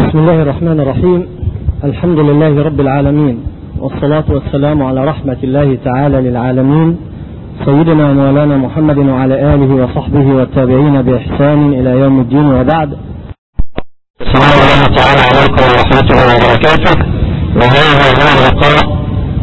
بسم الله الرحمن الرحيم الحمد لله رب العالمين والصلاة والسلام على رحمة الله تعالى للعالمين سيدنا مولانا محمد وعلى آله وصحبه والتابعين بإحسان إلى يوم الدين وبعد السلام الله تعالى عليكم ورحمته وبركاته وهذا هو اللقاء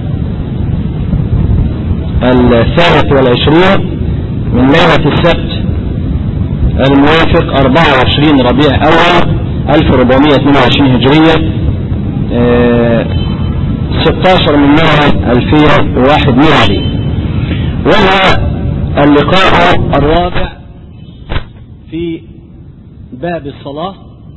الثالث والعشرين من ليلة السبت الموافق 24 ربيع أول 1422 هجرية اه 16 من مايو 2001 ميلادي وهو اللقاء الرابع في باب الصلاة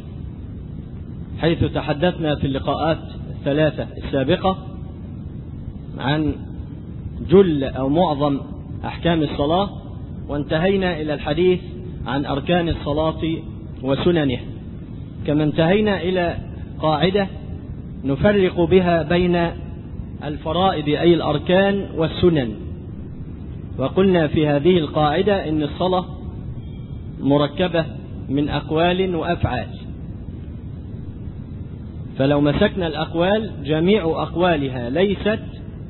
حيث تحدثنا في اللقاءات الثلاثة السابقة عن جل أو معظم أحكام الصلاة وانتهينا إلى الحديث عن أركان الصلاة وسننها كما انتهينا إلى قاعدة نفرق بها بين الفرائض أي الأركان والسنن وقلنا في هذه القاعدة إن الصلاة مركبة من أقوال وأفعال فلو مسكنا الأقوال جميع أقوالها ليست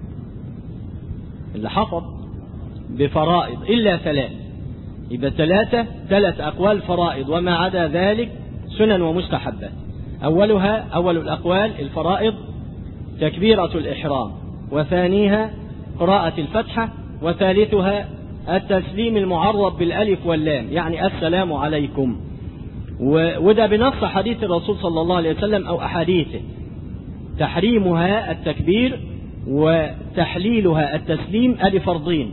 اللي حفظ بفرائض إلا ثلاث يبقى ثلاثة ثلاث أقوال فرائض وما عدا ذلك سنن ومستحبات أولها أول الأقوال الفرائض تكبيرة الإحرام وثانيها قراءة الفتحة وثالثها التسليم المعرب بالألف واللام يعني السلام عليكم وده بنص حديث الرسول صلى الله عليه وسلم أو أحاديثه تحريمها التكبير وتحليلها التسليم أدي فرضين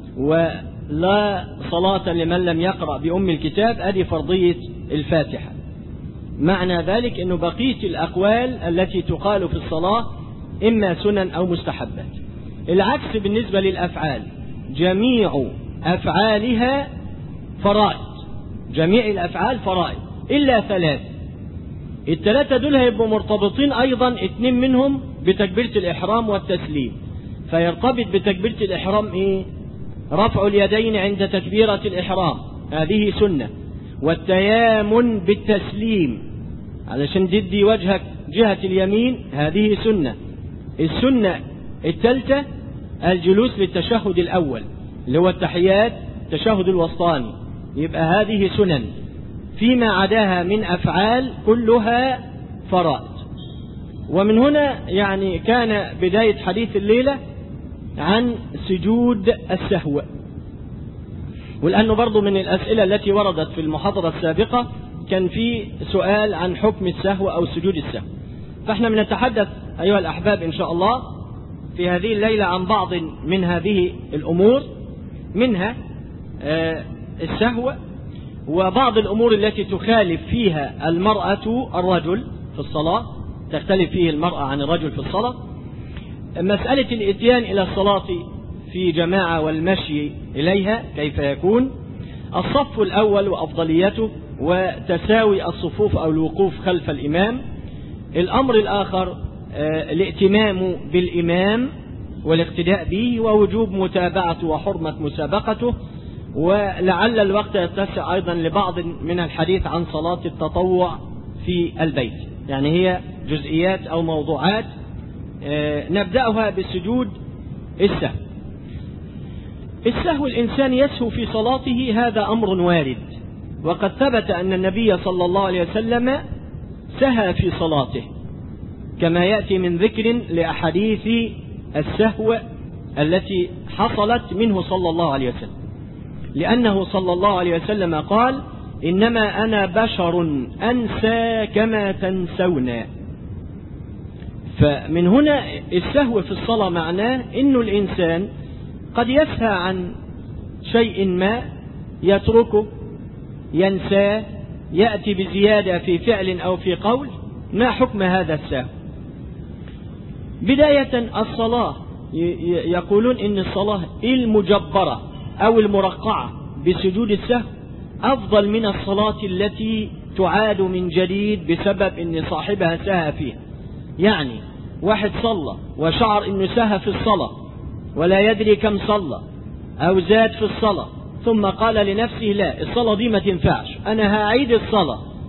ولا صلاة لمن لم يقرأ بأم الكتاب أدي فرضية الفاتحة معنى ذلك أنه بقية الأقوال التي تقال في الصلاة إما سنن أو مستحبات العكس بالنسبة للأفعال جميع أفعالها فرائض جميع الأفعال فرائض إلا ثلاث الثلاثة دول هيبقوا مرتبطين أيضا اثنين منهم بتكبيرة الإحرام والتسليم فيرتبط بتكبيرة الإحرام إيه؟ رفع اليدين عند تكبيرة الإحرام هذه سنة والتيامن بالتسليم علشان تدي وجهك جهة اليمين هذه سنة السنة الثالثة الجلوس للتشهد الأول اللي هو التحيات التشهد الوسطاني يبقى هذه سنن فيما عداها من أفعال كلها فرائض ومن هنا يعني كان بداية حديث الليلة عن سجود السهو ولأنه برضو من الأسئلة التي وردت في المحاضرة السابقة كان في سؤال عن حكم السهو أو سجود السهو فاحنا بنتحدث أيها الأحباب إن شاء الله في هذه الليلة عن بعض من هذه الأمور منها آه السهو وبعض الأمور التي تخالف فيها المرأة الرجل في الصلاة تختلف فيه المرأة عن الرجل في الصلاة مسألة الإتيان إلى الصلاة في جماعة والمشي إليها كيف يكون الصف الأول وأفضليته وتساوي الصفوف أو الوقوف خلف الإمام الأمر الآخر الائتمام بالإمام والاقتداء به ووجوب متابعته وحرمة مسابقته ولعل الوقت يتسع أيضا لبعض من الحديث عن صلاة التطوع في البيت يعني هي جزئيات أو موضوعات نبدأها بالسجود السهو السهو الإنسان يسهو في صلاته هذا أمر وارد وقد ثبت أن النبي صلى الله عليه وسلم سهى في صلاته كما يأتي من ذكر لأحاديث السهو التي حصلت منه صلى الله عليه وسلم لأنه صلى الله عليه وسلم قال إنما أنا بشر أنسى كما تنسون فمن هنا السهو في الصلاة معناه أنه الإنسان قد يسهى عن شيء ما يتركه ينساه يأتي بزيادة في فعل أو في قول ما حكم هذا السهو بداية الصلاة يقولون إن الصلاة المجبرة أو المرقعة بسجود السهو أفضل من الصلاة التي تعاد من جديد بسبب أن صاحبها سهى فيها يعني واحد صلى وشعر أنه سهى في الصلاة ولا يدري كم صلى أو زاد في الصلاة ثم قال لنفسه لا الصلاة دي ما تنفعش أنا هعيد الصلاة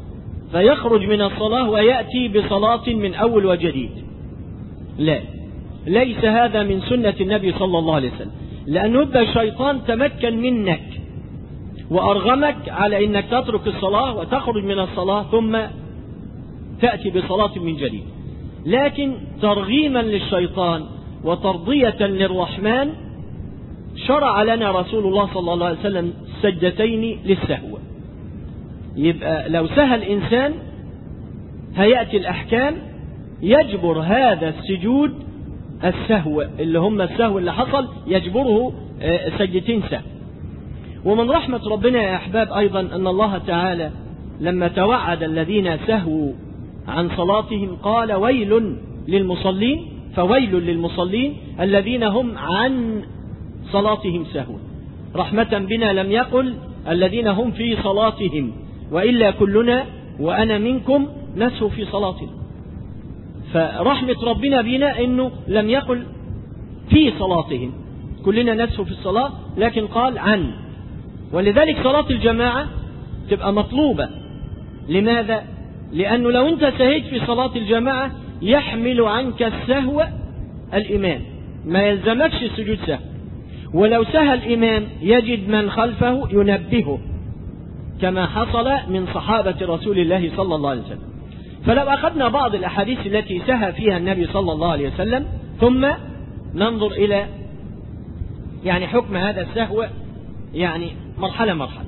فيخرج من الصلاة ويأتي بصلاة من أول وجديد لا ليس هذا من سنة النبي صلى الله عليه وسلم لأن يبقى الشيطان تمكن منك وأرغمك على أنك تترك الصلاة وتخرج من الصلاة ثم تأتي بصلاة من جديد لكن ترغيما للشيطان وترضية للرحمن شرع لنا رسول الله صلى الله عليه وسلم سجدتين للسهو يبقى لو سهى الإنسان هيأتي الأحكام يجبر هذا السجود السهو اللي هم السهو اللي حصل يجبره سجدتين سهو ومن رحمة ربنا يا أحباب أيضا أن الله تعالى لما توعد الذين سهوا عن صلاتهم قال ويل للمصلين فويل للمصلين الذين هم عن صلاتهم سهوا رحمة بنا لم يقل الذين هم في صلاتهم وإلا كلنا وأنا منكم نسهو في صلاتنا فرحمة ربنا بنا أنه لم يقل في صلاتهم كلنا نسهو في الصلاة لكن قال عن ولذلك صلاة الجماعة تبقى مطلوبة لماذا؟ لأنه لو أنت سهيت في صلاة الجماعة يحمل عنك السهو الإمام ما يلزمكش سجود سهو ولو سهى الإمام يجد من خلفه ينبهه كما حصل من صحابة رسول الله صلى الله عليه وسلم فلو أخذنا بعض الأحاديث التي سهى فيها النبي صلى الله عليه وسلم ثم ننظر إلى يعني حكم هذا السهو يعني مرحلة مرحلة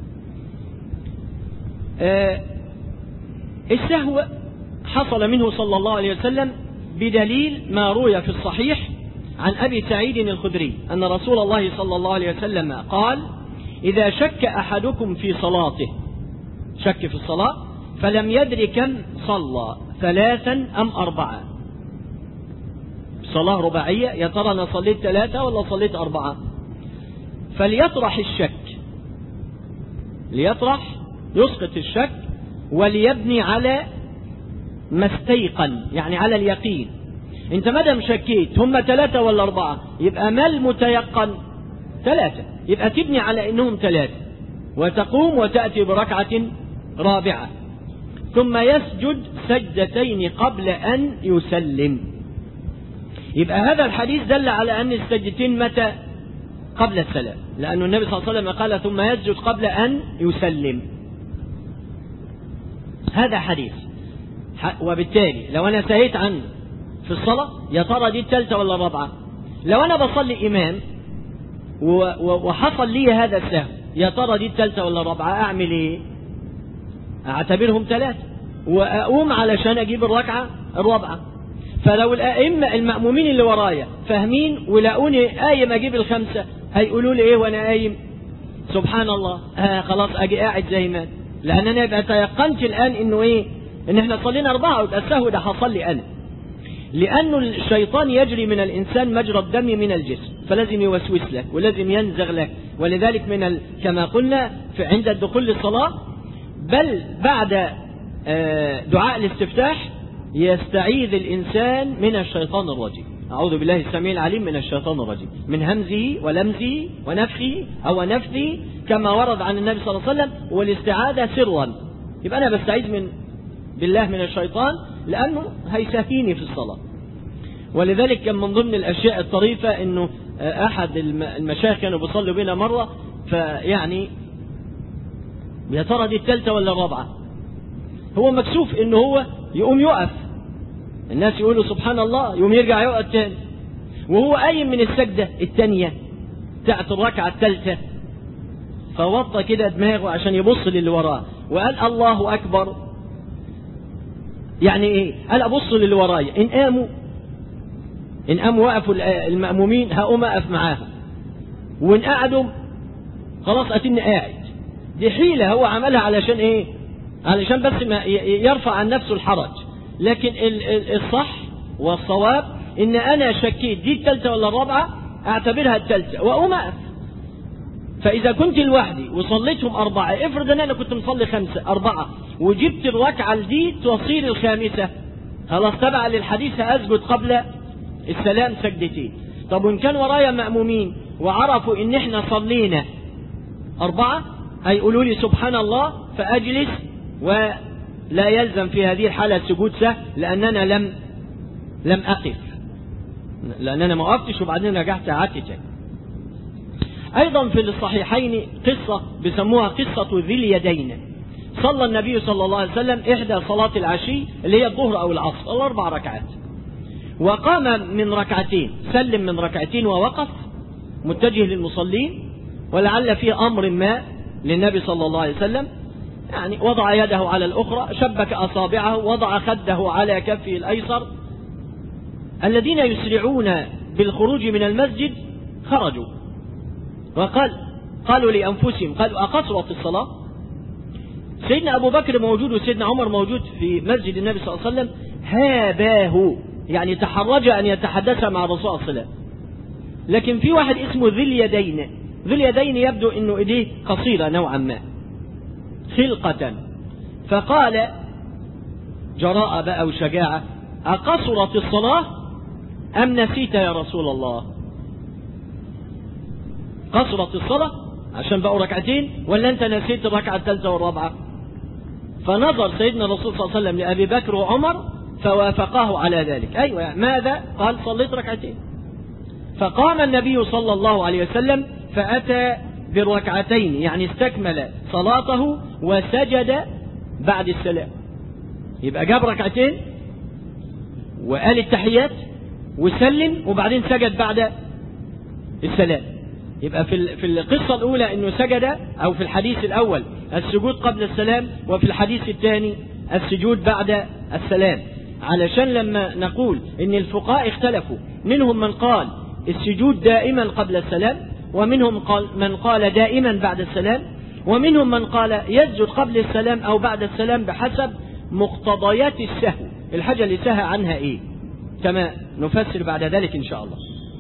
آه السهو حصل منه صلى الله عليه وسلم بدليل ما روي في الصحيح عن أبي سعيد الخدري أن رسول الله صلى الله عليه وسلم قال إذا شك أحدكم في صلاته شك في الصلاة فلم يدر كم صلى ثلاثا أم أربعة صلاة رباعية يا ترى أنا صليت ثلاثة ولا صليت أربعة فليطرح الشك ليطرح يسقط الشك وليبني على ما استيقن يعني على اليقين انت مدام شكيت هم ثلاثة ولا أربعة يبقى ما المتيقن ثلاثة يبقى تبني على انهم ثلاثة وتقوم وتأتي بركعة رابعة ثم يسجد سجدتين قبل أن يسلم يبقى هذا الحديث دل على أن السجدتين متى قبل السلام لأن النبي صلى الله عليه وسلم قال ثم يسجد قبل أن يسلم هذا حديث وبالتالي لو أنا سهيت عنه في الصلاة يا ترى دي الثالثة ولا الرابعة لو أنا بصلي إمام وحصل لي هذا السهو يا ترى دي الثالثة ولا الرابعة أعمل إيه أعتبرهم ثلاثة وأقوم علشان أجيب الركعة الرابعة فلو الأئمة المأمومين اللي ورايا فاهمين ولاقوني قايم أجيب الخمسة هيقولوا لي إيه وأنا قايم سبحان الله آه خلاص أجي قاعد زي ما لأن أنا يبقى تيقنت الآن إنه إيه إن إحنا صلينا أربعة ويبقى السهو ده حصل لي أنا لأنه الشيطان يجري من الإنسان مجرى الدم من الجسم فلازم يوسوس لك ولازم ينزغ لك ولذلك من ال... كما قلنا في عند الدخول للصلاة بل بعد دعاء الاستفتاح يستعيذ الإنسان من الشيطان الرجيم أعوذ بالله السميع العليم من الشيطان الرجيم من همزه ولمزه ونفخه أو نفثه كما ورد عن النبي صلى الله عليه وسلم والاستعاذة سرا يبقى أنا بستعيذ من بالله من الشيطان لأنه هيسافيني في الصلاة ولذلك كان من ضمن الأشياء الطريفة أنه أحد المشايخ كانوا بيصلوا بنا مرة فيعني يا ترى دي الثالثة ولا الرابعة هو مكسوف أنه هو يقوم يقف الناس يقولوا سبحان الله يقوم يرجع يقعد تاني وهو قايم من السجدة الثانية بتاعت الركعة الثالثة فوطى كده دماغه عشان يبص للي وراه وقال الله أكبر يعني ايه قال ابص للي ورايا ان قاموا ان قاموا وقفوا المأمومين هقوم اقف معاهم وان قعدوا خلاص اتني قاعد دي حيلة هو عملها علشان ايه علشان بس ما يرفع عن نفسه الحرج لكن الصح والصواب ان انا شكيت دي الثالثة ولا الرابعة اعتبرها الثالثة واقوم اقف فإذا كنت لوحدي وصليتهم أربعة افرض أن أنا كنت مصلي خمسة أربعة وجبت الركعة دي تصير الخامسة خلاص تبع للحديث أسجد قبل السلام سجدتين طب وإن كان ورايا مأمومين وعرفوا إن إحنا صلينا أربعة هيقولوا لي سبحان الله فأجلس لا يلزم في هذه الحالة سجود سهو لأننا لم لم أقف لأننا ما وقفتش وبعدين رجعت قعدت تاني أيضا في الصحيحين قصة بيسموها قصة ذي اليدين صلى النبي صلى الله عليه وسلم إحدى صلاة العشي اللي هي الظهر أو العصر الأربع ركعات وقام من ركعتين سلم من ركعتين ووقف متجه للمصلين ولعل فيه أمر ما للنبي صلى الله عليه وسلم يعني وضع يده على الأخرى شبك أصابعه وضع خده على كفه الأيسر الذين يسرعون بالخروج من المسجد خرجوا وقال قالوا لأنفسهم قالوا أقصرت الصلاة سيدنا أبو بكر موجود وسيدنا عمر موجود في مسجد النبي صلى الله عليه وسلم هاباه يعني تحرج أن يتحدث مع الرسول صلى الله عليه وسلم لكن في واحد اسمه ذي اليدين ذي اليدين يبدو أنه إيديه قصيرة نوعا ما خلقة فقال جراء بقى وشجاعة أقصرت الصلاة أم نسيت يا رسول الله قصرت الصلاة عشان بقوا ركعتين ولا أنت نسيت الركعة الثالثة والرابعة فنظر سيدنا الرسول صلى الله عليه وسلم لأبي بكر وعمر فوافقاه على ذلك أيوة ماذا قال صليت ركعتين فقام النبي صلى الله عليه وسلم فأتى بالركعتين يعني استكمل صلاته وسجد بعد السلام يبقى جاب ركعتين وقال التحيات وسلم وبعدين سجد بعد السلام يبقى في في القصة الأولى أنه سجد أو في الحديث الأول السجود قبل السلام وفي الحديث الثاني السجود بعد السلام علشان لما نقول ان الفقهاء اختلفوا منهم من قال السجود دائما قبل السلام ومنهم قال من قال دائما بعد السلام ومنهم من قال يسجد قبل السلام او بعد السلام بحسب مقتضيات السهو الحاجة اللي سهى عنها ايه كما نفسر بعد ذلك ان شاء الله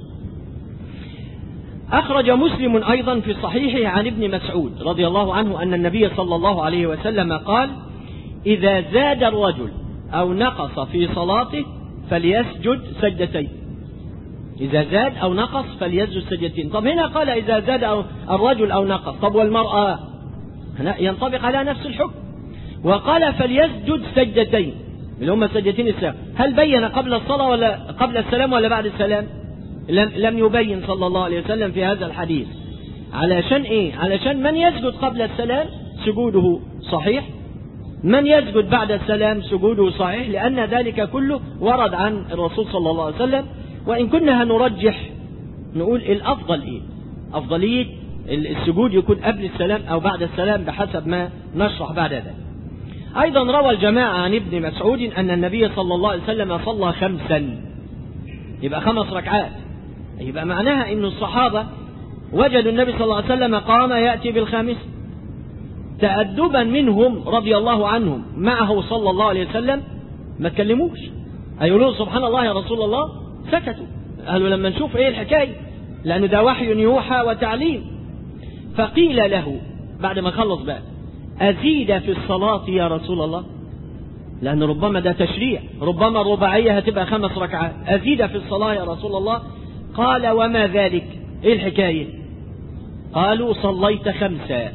أخرج مسلم أيضا في صحيحه عن ابن مسعود رضي الله عنه أن النبي صلى الله عليه وسلم قال إذا زاد الرجل أو نقص في صلاته فليسجد سجدتين إذا زاد أو نقص فليسجد سجدتين طب هنا قال إذا زاد أو الرجل أو نقص طب والمرأة هنا ينطبق على نفس الحكم وقال فليسجد سجدتين اللي هم سجدتين السلام هل بين قبل الصلاة ولا قبل السلام ولا بعد السلام لم, لم يبين صلى الله عليه وسلم في هذا الحديث علشان ايه علشان من يسجد قبل السلام سجوده صحيح من يسجد بعد السلام سجوده صحيح لأن ذلك كله ورد عن الرسول صلى الله عليه وسلم وإن كنا هنرجح نقول الأفضل إيه أفضلية السجود يكون قبل السلام أو بعد السلام بحسب ما نشرح بعد ذلك أيضا روى الجماعة عن ابن مسعود أن النبي صلى الله عليه وسلم صلى خمسا يبقى خمس ركعات يبقى معناها أن الصحابة وجدوا النبي صلى الله عليه وسلم قام يأتي بالخامس تأدبا منهم رضي الله عنهم معه صلى الله عليه وسلم ما تكلموش أيقولون سبحان الله يا رسول الله سكتوا قالوا لما نشوف ايه الحكاية لأن ده وحي يوحى وتعليم فقيل له بعد ما خلص بقى أزيد في الصلاة يا رسول الله لأن ربما ده تشريع ربما الرباعية هتبقى خمس ركعات أزيد في الصلاة يا رسول الله قال وما ذلك ايه الحكاية قالوا صليت خمسة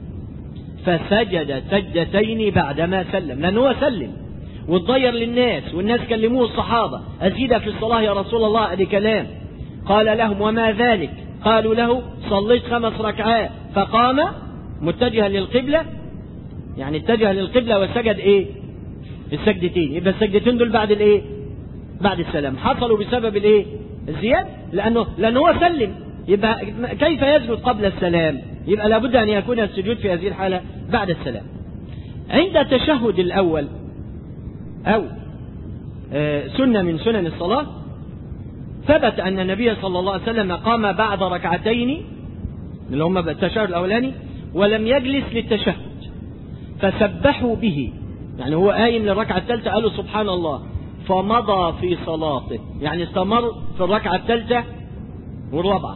فسجد سجدتين بعدما سلم لأنه هو سلم واتضير للناس والناس كلموه الصحابة أزيد في الصلاة يا رسول الله ادي كلام قال لهم وما ذلك قالوا له صليت خمس ركعات فقام متجها للقبلة يعني اتجه للقبلة وسجد ايه السجدتين يبقى السجدتين دول بعد الايه بعد السلام حصلوا بسبب الايه الزيادة لأنه لأنه هو سلم يبقى كيف يسجد قبل السلام يبقى لابد أن يكون السجود في هذه الحالة بعد السلام عند التشهد الأول أو سنة من سنن الصلاة ثبت أن النبي صلى الله عليه وسلم قام بعد ركعتين اللي هم التشهد الأولاني ولم يجلس للتشهد فسبحوا به يعني هو قايم للركعة الثالثة قالوا سبحان الله فمضى في صلاته يعني استمر في الركعة الثالثة والرابعة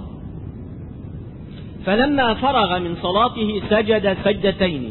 فلما فرغ من صلاته سجد سجدتين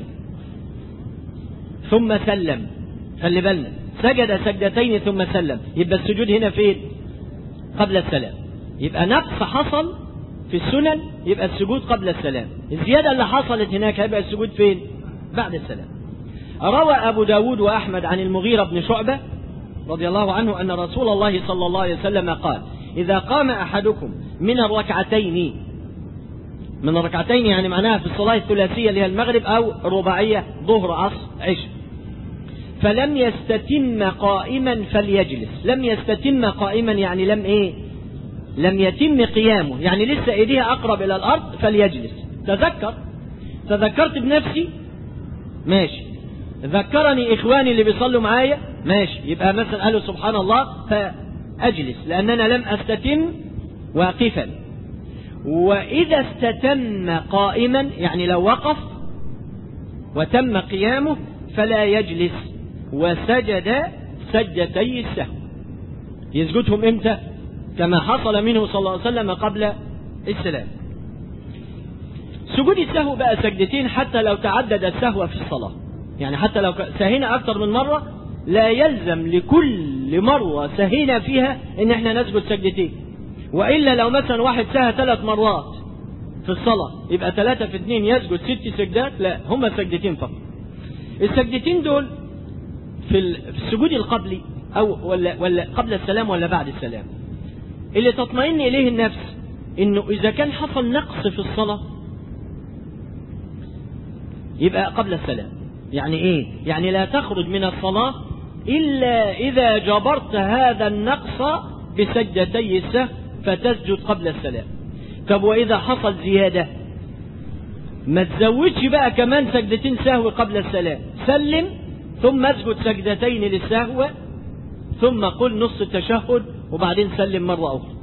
ثم سلم خلي بالنا سجد سجدتين ثم سلم يبقى السجود هنا فين قبل السلام يبقى نقص حصل في السنن يبقى السجود قبل السلام الزيادة اللي حصلت هناك هيبقى السجود فين بعد السلام روى أبو داود وأحمد عن المغيرة بن شعبة رضي الله عنه أن رسول الله صلى الله عليه وسلم قال إذا قام أحدكم من الركعتين من الركعتين يعني معناها في الصلاة الثلاثية اللي هي المغرب أو الرباعية ظهر عصر عشاء فلم يستتم قائما فليجلس لم يستتم قائما يعني لم ايه لم يتم قيامه يعني لسه ايديها اقرب الى الارض فليجلس تذكر تذكرت بنفسي ماشي ذكرني اخواني اللي بيصلوا معايا ماشي يبقى مثلا قالوا سبحان الله فاجلس لاننا لم استتم واقفا واذا استتم قائما يعني لو وقف وتم قيامه فلا يجلس وسجد سجدتي السهو يسجدهم امتى كما حصل منه صلى الله عليه وسلم قبل السلام سجود السهو بقى سجدتين حتى لو تعدد السهو في الصلاة يعني حتى لو سهينا أكثر من مرة لا يلزم لكل مرة سهينا فيها ان احنا نسجد سجدتين وإلا لو مثلا واحد سهى ثلاث مرات في الصلاة يبقى ثلاثة في اثنين يسجد ست سجدات لا هما سجدتين فقط السجدتين دول في السجود القبلي أو ولا, ولا قبل السلام ولا بعد السلام اللي تطمئن إليه النفس إنه إذا كان حصل نقص في الصلاة يبقى قبل السلام يعني إيه يعني لا تخرج من الصلاة إلا إذا جبرت هذا النقص بسجدتي السهو فتسجد قبل السلام طب وإذا حصل زيادة ما تزودش بقى كمان سجدتين سهو قبل السلام سلم ثم اسجد سجدتين للسهو ثم قل نص التشهد وبعدين سلم مرة أخرى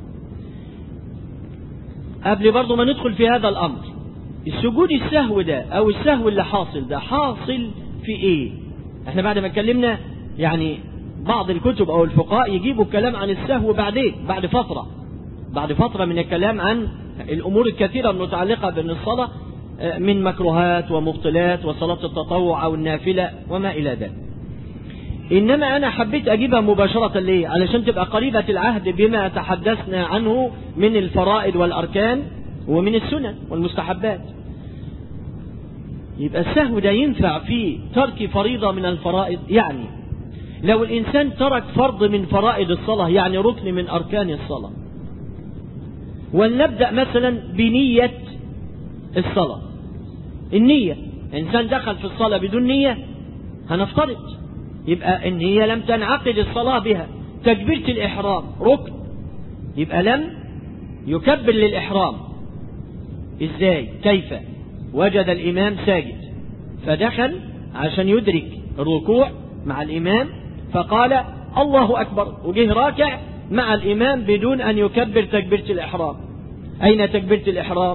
قبل برضو ما ندخل في هذا الأمر السجود السهو ده أو السهو اللي حاصل ده حاصل في إيه احنا بعد ما اتكلمنا يعني بعض الكتب أو الفقهاء يجيبوا الكلام عن السهو بعدين بعد فترة بعد فترة من الكلام عن الأمور الكثيرة المتعلقة بأن الصلاة من مكروهات ومبطلات وصلاة التطوع أو النافلة وما إلى ذلك إنما أنا حبيت أجيبها مباشرة ليه علشان تبقى قريبة العهد بما تحدثنا عنه من الفرائض والأركان ومن السنن والمستحبات يبقى السهو ده ينفع في ترك فريضة من الفرائض يعني لو الإنسان ترك فرض من فرائض الصلاة يعني ركن من أركان الصلاة ولنبدأ مثلا بنية الصلاة النية إنسان دخل في الصلاة بدون نية هنفترض يبقى النية لم تنعقد الصلاة بها تكبيرة الإحرام ركن يبقى لم يكبر للإحرام إزاي كيف وجد الإمام ساجد فدخل عشان يدرك الركوع مع الإمام فقال الله أكبر وجه راكع مع الإمام بدون أن يكبر تكبيرة الإحرام أين تكبيرة الإحرام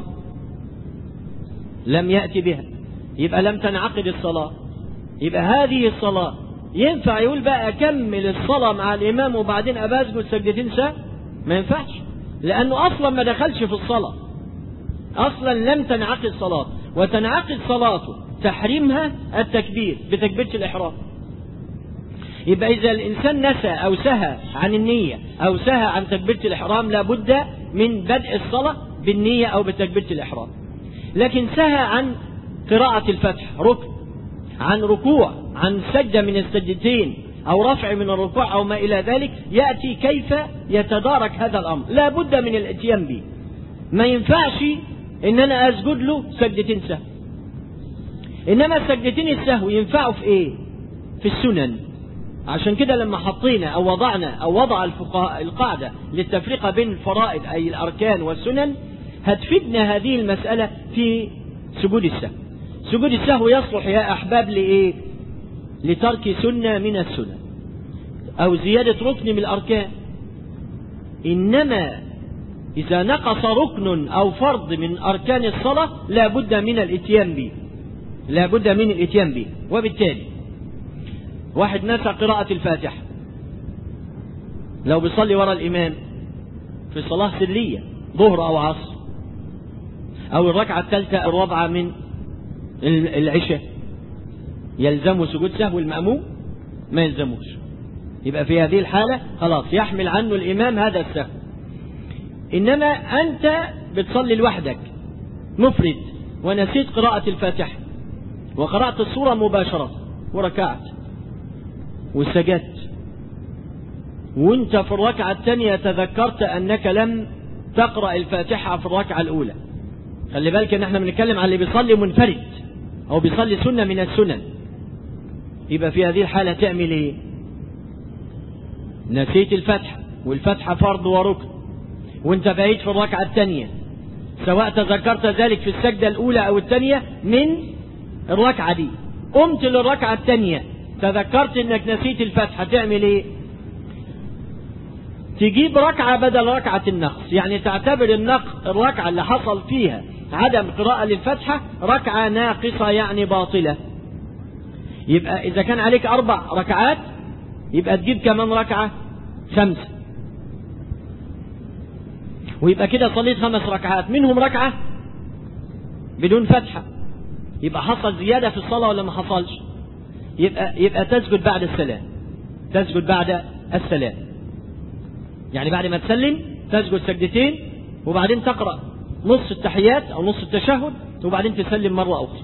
لم يأتي بها يبقى لم تنعقد الصلاة يبقى هذه الصلاة ينفع يقول بقى أكمل الصلاة مع الإمام وبعدين أبقى أسجد سجدتين سهل ما ينفعش لأنه أصلا ما دخلش في الصلاة أصلا لم تنعقد صلاة وتنعقد صلاته تحريمها التكبير بتكبيرة الإحرام يبقى إذا الإنسان نسى أو سهى عن النية أو سهى عن تكبيرة الإحرام لابد من بدء الصلاة بالنية أو بتكبيرة الإحرام لكن سهى عن قراءة الفتح ركن عن ركوع عن سجدة من السجدتين أو رفع من الركوع أو ما إلى ذلك يأتي كيف يتدارك هذا الأمر لا بد من الاتيان به ما ينفعش إن أنا أسجد له سجدتين سهو إنما السجدتين السهو ينفعوا في إيه في السنن عشان كده لما حطينا أو وضعنا أو وضع الفقهاء القاعدة للتفرقة بين الفرائض أي الأركان والسنن هتفيدنا هذه المسألة في سجود السهو سجود السهو يصلح يا أحباب لإيه لترك سنة من السنن أو زيادة ركن من الأركان إنما إذا نقص ركن أو فرض من أركان الصلاة لا بد من الاتيان به لا بد من الاتيان به وبالتالي واحد نسى قراءة الفاتحة لو بيصلي وراء الإمام في صلاة سرية ظهر أو عصر أو الركعة الثالثة أو الرابعة من العشاء يلزمه سجود سهو المأموم ما يلزموش يبقى في هذه الحالة خلاص يحمل عنه الإمام هذا السهو إنما أنت بتصلي لوحدك مفرد ونسيت قراءة الفاتحة وقرأت السورة مباشرة وركعت وسجدت وانت في الركعة الثانية تذكرت انك لم تقرأ الفاتحة في الركعة الاولى خلي بالك ان احنا بنتكلم عن اللي بيصلي منفرد او بيصلي سنة من السنن يبقى في هذه الحالة تعمل ايه نسيت الفتحة والفتحة فرض وركن وانت بقيت في الركعة الثانية سواء تذكرت ذلك في السجدة الأولى أو الثانية من الركعة دي قمت للركعة الثانية تذكرت انك نسيت الفتحة تعمل ايه تجيب ركعة بدل ركعة النقص يعني تعتبر النقص الركعة اللي حصل فيها عدم قراءة للفتحة ركعة ناقصة يعني باطلة يبقى إذا كان عليك أربع ركعات يبقى تجيب كمان ركعة خمسة ويبقى كده صليت خمس ركعات منهم ركعة بدون فتحة يبقى حصل زيادة في الصلاة ولا ما حصلش يبقى, يبقى تسجد بعد السلام تسجد بعد السلام يعني بعد ما تسلم تسجد سجدتين وبعدين تقرأ نص التحيات أو نص التشهد وبعدين تسلم مرة أخرى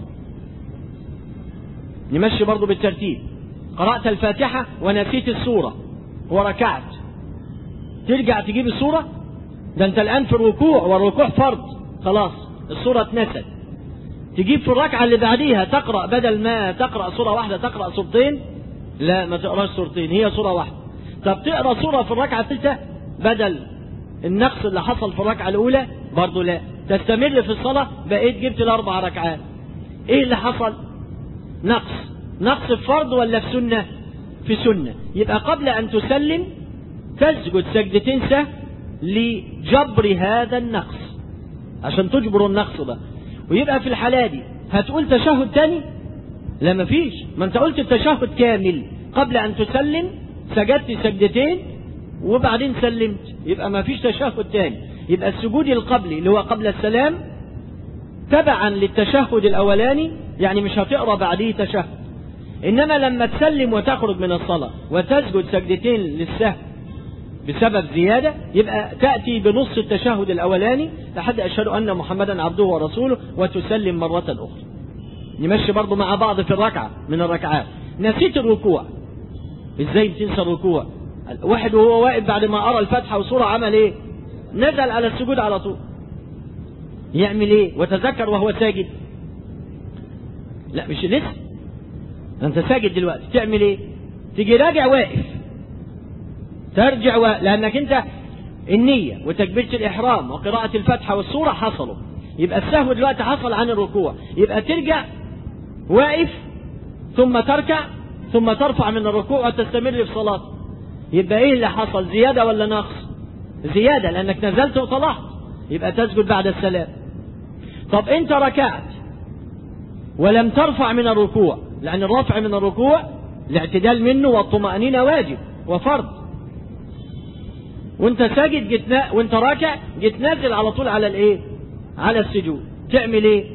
نمشي برضو بالترتيب قرأت الفاتحة ونسيت السورة وركعت ترجع تجيب السورة ده انت الآن في الركوع والركوع فرض خلاص السورة اتنست تجيب في الركعة اللي بعديها تقرأ بدل ما تقرأ سورة واحدة تقرأ سورتين لا ما تقراش سورتين هي سورة واحدة طب تقرأ سورة في الركعة الثالثة بدل النقص اللي حصل في الركعة الأولى برضه لا تستمر في الصلاة بقيت جبت الأربع ركعات إيه اللي حصل؟ نقص نقص في فرض ولا في سنة؟ في سنة يبقى قبل أن تسلم تسجد سجدتين سهل لجبر هذا النقص عشان تجبر النقص ده ويبقى في الحالة دي هتقول تشهد تاني لا مفيش ما انت قلت التشهد كامل قبل ان تسلم سجدت سجدتين وبعدين سلمت يبقى ما فيش تشهد تاني يبقى السجود القبلي اللي هو قبل السلام تبعا للتشهد الاولاني يعني مش هتقرا بعديه تشهد انما لما تسلم وتخرج من الصلاه وتسجد سجدتين للسهو بسبب زيادة يبقى تأتي بنص التشهد الأولاني لحد أشهد أن محمدا عبده ورسوله وتسلم مرة أخرى نمشي برضو مع بعض في الركعة من الركعات نسيت الركوع ازاي تنسى الركوع واحد وهو واقف بعد ما قرأ الفاتحة وسورة عمل ايه نزل على السجود على طول يعمل ايه وتذكر وهو ساجد لا مش لسه انت ساجد دلوقتي تعمل ايه تيجي راجع واقف ترجع و... لأنك أنت النية وتكبيرة الإحرام وقراءة الفاتحة والسورة حصلوا يبقى السهو دلوقتي حصل عن الركوع يبقى ترجع واقف ثم تركع ثم ترفع من الركوع وتستمر في صلاة يبقى ايه اللي حصل زيادة ولا نقص زيادة لأنك نزلت وطلعت يبقى تسجد بعد السلام طب انت ركعت ولم ترفع من الركوع لأن الرفع من الركوع الاعتدال منه والطمأنينة واجب وفرض وانت ساجد جيت نا... وانت راكع جيت نازل على طول على الايه على السجود تعمل ايه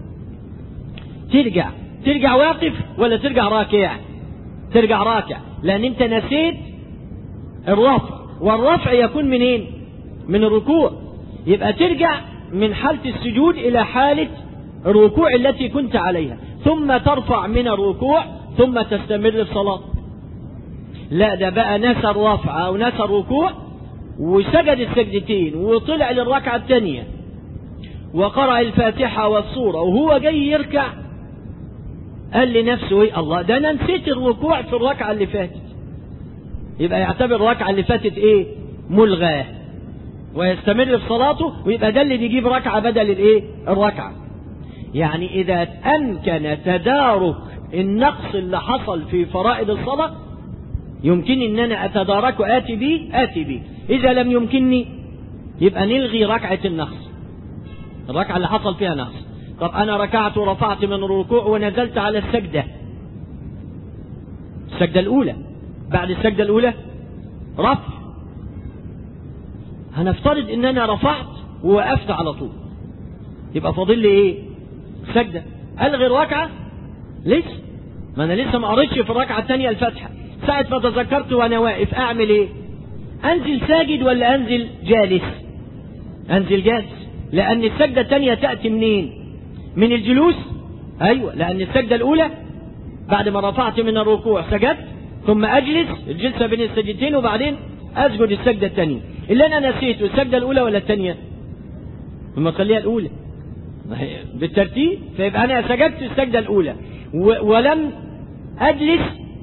ترجع ترجع واقف ولا ترجع راكع ترجع راكع لان انت نسيت الرفع والرفع يكون منين من الركوع يبقى ترجع من حالة السجود الى حالة الركوع التي كنت عليها ثم ترفع من الركوع ثم تستمر في صلاة لا ده بقى نسى الرفع او نسى الركوع وسجد السجدتين وطلع للركعة الثانية وقرأ الفاتحة والصورة وهو جاي يركع قال لنفسه ايه الله ده انا نسيت الركوع في الركعة اللي فاتت يبقى يعتبر الركعة اللي فاتت ايه ملغاه ويستمر في صلاته ويبقى ده اللي بيجيب ركعة بدل الايه الركعة يعني اذا امكن تدارك النقص اللي حصل في فرائض الصلاة يمكن ان انا اتداركه اتي بيه اتي بيه اذا لم يمكنني يبقى نلغي ركعة النقص الركعة اللي حصل فيها نقص طب انا ركعت ورفعت من الركوع ونزلت على السجدة السجدة الاولى بعد السجدة الاولى رفع هنفترض ان انا رفعت ووقفت على طول يبقى فاضل لي ايه سجدة الغي الركعة لسه ما انا لسه ما قريتش في الركعة الثانية الفاتحة ساعة ما تذكرت وانا واقف اعمل ايه انزل ساجد ولا انزل جالس انزل جالس لان السجدة الثانية تأتي منين من الجلوس ايوه لان السجدة الاولى بعد ما رفعت من الركوع سجدت ثم أجلس الجلسة بين السجدتين وبعدين أسجد السجدة الثانية اللي أنا نسيته السجدة الأولى ولا الثانية ثم خليها الأولى بالترتيب فيبقى أنا سجدت السجدة الأولى ولم أجلس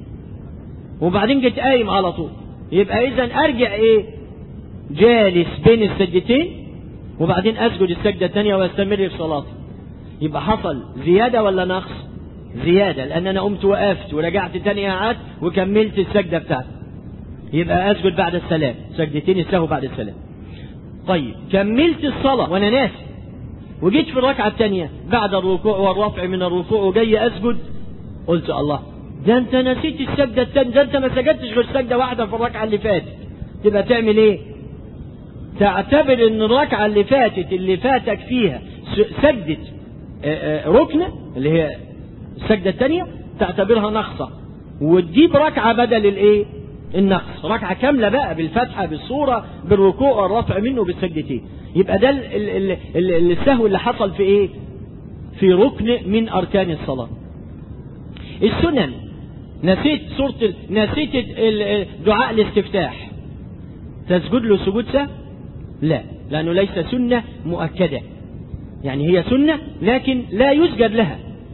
وبعدين جيت قايم على طول يبقى إذا أرجع إيه جالس بين السجدتين وبعدين أسجد السجدة الثانية وأستمر في صلاتي يبقى حصل زيادة ولا نقص زيادة لأن أنا قمت وقفت ورجعت تاني قعدت وكملت السجدة بتاعتي يبقى أسجد بعد السلام سجدتين السهو بعد السلام طيب كملت الصلاة وأنا ناسي وجيت في الركعة الثانية بعد الركوع والرفع من الركوع وجاي أسجد قلت الله ده أنت نسيت السجدة الثانية ده أنت ما سجدتش غير سجدة واحدة في الركعة اللي فاتت تبقى تعمل إيه؟ تعتبر إن الركعة اللي فاتت اللي فاتك فيها سجدة ركنة اللي هي السجدة الثانية تعتبرها نقصة وتجيب ركعة بدل الايه النقص ركعة كاملة بقى بالفتحة بالصورة بالركوع والرفع منه بالسجدتين يبقى ده ال ال ال السهو اللي حصل في ايه في ركن من اركان الصلاة السنن نسيت سورة نسيت دعاء الاستفتاح تسجد له سجود سهو لا لانه ليس سنة مؤكدة يعني هي سنة لكن لا يسجد لها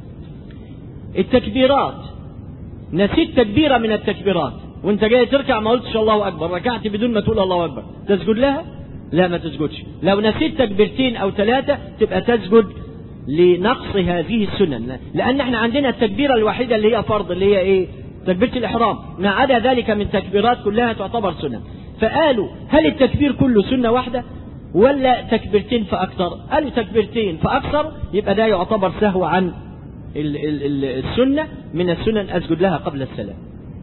التكبيرات نسيت تكبيرة من التكبيرات وانت جاي تركع ما قلتش الله اكبر ركعت بدون ما تقول الله اكبر تسجد لها لا ما تسجدش لو نسيت تكبيرتين او ثلاثة تبقى تسجد لنقص هذه السنن لان احنا عندنا التكبيرة الوحيدة اللي هي فرض اللي هي ايه تكبيرة الاحرام ما عدا ذلك من تكبيرات كلها تعتبر سنن فقالوا هل التكبير كله سنة واحدة ولا تكبيرتين فاكثر قالوا تكبيرتين فاكثر يبقى ده يعتبر سهو عن السنة من السنن أسجد لها قبل السلام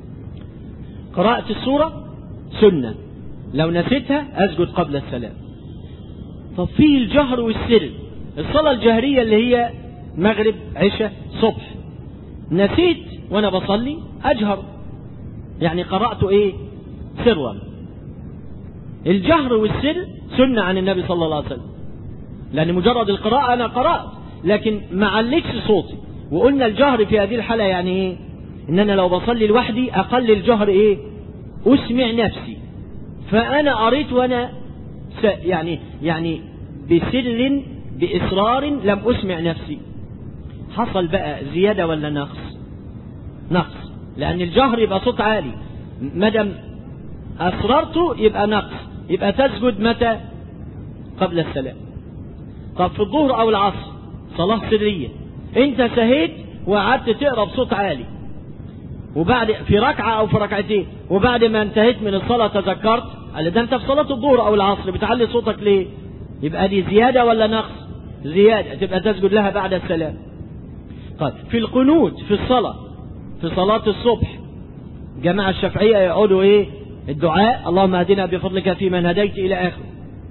قراءة السورة سنة لو نسيتها أسجد قبل السلام طب في الجهر والسر الصلاة الجهرية اللي هي مغرب عشاء صبح نسيت وأنا بصلي أجهر يعني قرأت إيه سرا الجهر والسر سنة عن النبي صلى الله عليه وسلم لأن مجرد القراءة أنا قرأت لكن ما عليتش صوتي وقلنا الجهر في هذه الحالة يعني ايه ان انا لو بصلي لوحدي اقل الجهر ايه اسمع نفسي فانا قريت وانا يعني يعني بسر باصرار لم اسمع نفسي حصل بقى زيادة ولا نقص نقص لان الجهر يبقى صوت عالي مدام اصررت يبقى نقص يبقى تسجد متى قبل السلام طب في الظهر او العصر صلاة سرية انت سهيت وقعدت تقرا بصوت عالي وبعد في ركعه او في ركعتين وبعد ما انتهيت من الصلاه تذكرت قال ده انت في صلاه الظهر او العصر بتعلي صوتك ليه يبقى دي زياده ولا نقص زياده تبقى تسجد لها بعد السلام طيب في القنوت في الصلاه في صلاه الصبح جماعه الشافعيه يقولوا ايه الدعاء اللهم اهدنا بفضلك في من هديت الى اخره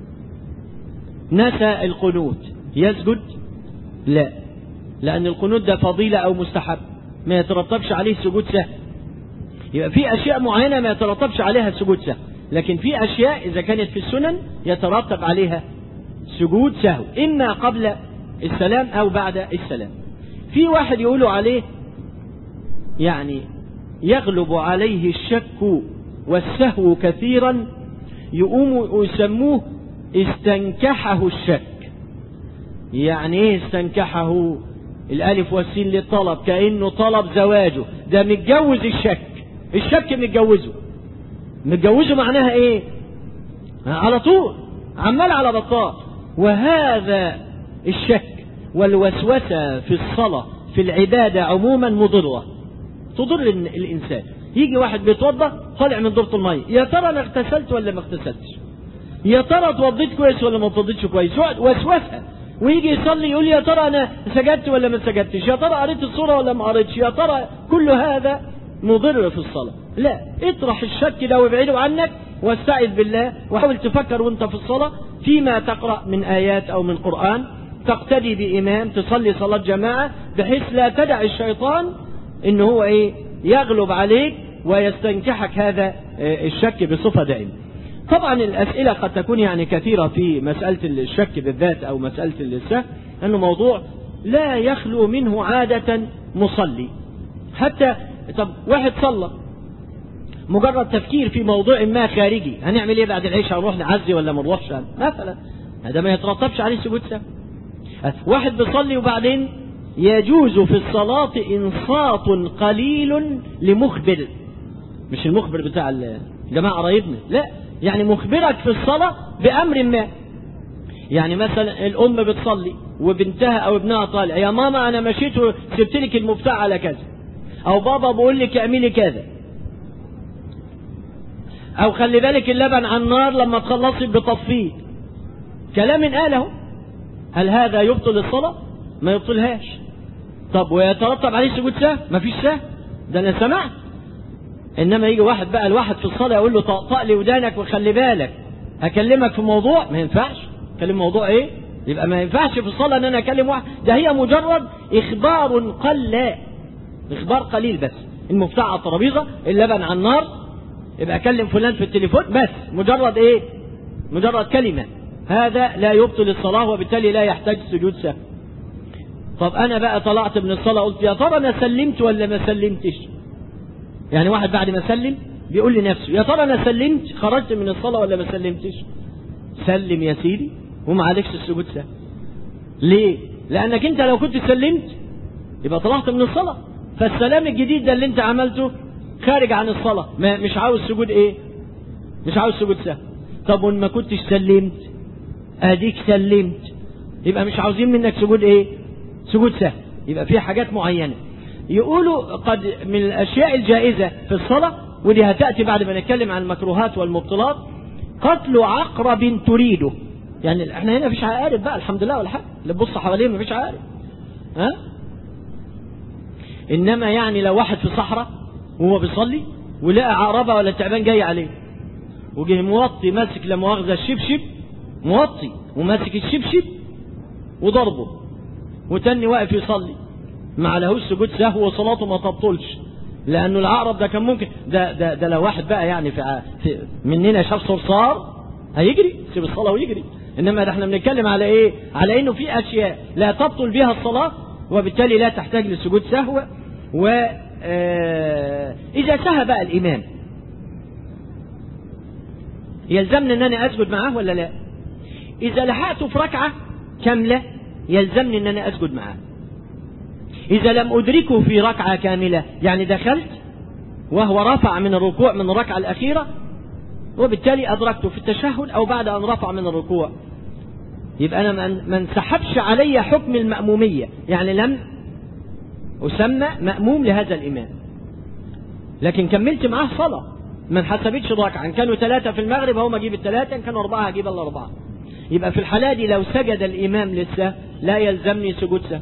نسى القنوت يسجد لا لأن القنوت ده فضيلة أو مستحب ما يترتبش عليه سجود سهل يبقى في أشياء معينة ما يترتبش عليها سجود سهل لكن في أشياء إذا كانت في السنن يترتب عليها سجود سهو إما قبل السلام أو بعد السلام في واحد يقولوا عليه يعني يغلب عليه الشك والسهو كثيرا يقوم يسموه استنكحه الشك يعني ايه استنكحه الالف والسين للطلب كانه طلب زواجه ده متجوز الشك الشك متجوزه متجوزه معناها ايه على طول عمال على بطال وهذا الشك والوسوسة في الصلاة في العبادة عموما مضرة تضر الإنسان يجي واحد بيتوضى طالع من دورة المية يا ترى أنا اغتسلت ولا ما اغتسلتش يا ترى اتوضيت كويس ولا ما اتوضيتش كويس وسوسة ويجي يصلي يقول يا ترى انا سجدت ولا ما سجدتش يا ترى قريت الصوره ولا ما قريتش يا ترى كل هذا مضر في الصلاه لا اطرح الشك ده وابعده عنك واستعذ بالله وحاول تفكر وانت في الصلاه فيما تقرا من ايات او من قران تقتدي بامام تصلي صلاه جماعه بحيث لا تدع الشيطان ان هو ايه يغلب عليك ويستنكحك هذا الشك بصفه دائمه طبعا الأسئلة قد تكون يعني كثيرة في مسألة الشك بالذات أو مسألة السهو أنه موضوع لا يخلو منه عادة مصلي حتى طب واحد صلى مجرد تفكير في موضوع ما خارجي هنعمل ايه بعد العشاء نروح نعزي ولا ما نروحش مثلا هذا ما يترتبش عليه سجود سهو واحد بيصلي وبعدين يجوز في الصلاة إنصات قليل لمخبر مش المخبر بتاع الجماعة قرايبنا لا يعني مخبرك في الصلاة بأمر ما يعني مثلا الأم بتصلي وبنتها أو ابنها طالع يا ماما أنا مشيت وسبت لك المفتاح على كذا أو بابا بقول لك اعملي كذا أو خلي بالك اللبن على النار لما تخلصي بطفيه كلام قاله هل هذا يبطل الصلاة؟ ما يبطلهاش طب ويترتب عليه سجود سهو؟ ما فيش سهو ده أنا سمعت إنما يجي واحد بقى الواحد في الصلاة يقول له طقطق لي ودانك وخلي بالك هكلمك في موضوع ما ينفعش كلم موضوع ايه يبقى ما ينفعش في الصلاة ان انا اكلم واحد ده هي مجرد اخبار قل اخبار قليل بس المفتاح على الترابيزة اللبن على النار يبقى اكلم فلان في التليفون بس مجرد ايه مجرد كلمة هذا لا يبطل الصلاة وبالتالي لا يحتاج سجود سهو طب انا بقى طلعت من الصلاة قلت يا ترى انا سلمت ولا ما سلمتش يعني واحد بعد ما سلم بيقول لنفسه يا ترى انا سلمت خرجت من الصلاة ولا ما سلمتش سلم يا سيدي وما عليكش السجود سهو ليه لانك انت لو كنت سلمت يبقى طلعت من الصلاة فالسلام الجديد ده اللي انت عملته خارج عن الصلاة ما مش عاوز سجود ايه مش عاوز سجود سهو طب وان ما كنتش سلمت اديك سلمت يبقى مش عاوزين منك سجود ايه سجود سهو يبقى في حاجات معينة يقولوا قد من الاشياء الجائزة في الصلاة ودي هتأتي بعد ما نتكلم عن المكروهات والمبطلات قتل عقرب تريده يعني احنا هنا مفيش عقارب بقى الحمد لله ولا حاجه اللي تبص حواليه مفيش عقارب ها انما يعني لو واحد في صحراء وهو بيصلي ولقى عقربه ولا تعبان جاي عليه وجه موطي ماسك لا مؤاخذه الشبشب موطي وماسك الشبشب وضربه وتاني واقف يصلي ما عليهوش سجود سهو وصلاته ما تبطلش لانه العقرب ده كان ممكن ده ده ده لو واحد بقى يعني في, في مننا شاف صرصار هيجري يسيب الصلاه ويجري انما ده احنا بنتكلم على ايه على انه في اشياء لا تبطل بها الصلاه وبالتالي لا تحتاج لسجود سهو و اذا سهى بقى الامام يلزمني ان انا اسجد معاه ولا لا اذا لحقته في ركعه كامله يلزمني ان انا اسجد معاه إذا لم أدركه في ركعة كاملة يعني دخلت وهو رفع من الركوع من الركعة الأخيرة وبالتالي أدركته في التشهد أو بعد أن رفع من الركوع يبقى أنا ما انسحبش علي حكم المأمومية يعني لم أسمى مأموم لهذا الإمام لكن كملت معاه صلاة ما انحسبتش ركعة إن كانوا ثلاثة في المغرب هم أجيب الثلاثة إن كانوا أربعة هجيب الأربعة يبقى في الحالة دي لو سجد الإمام للسهو لا يلزمني سجود سهو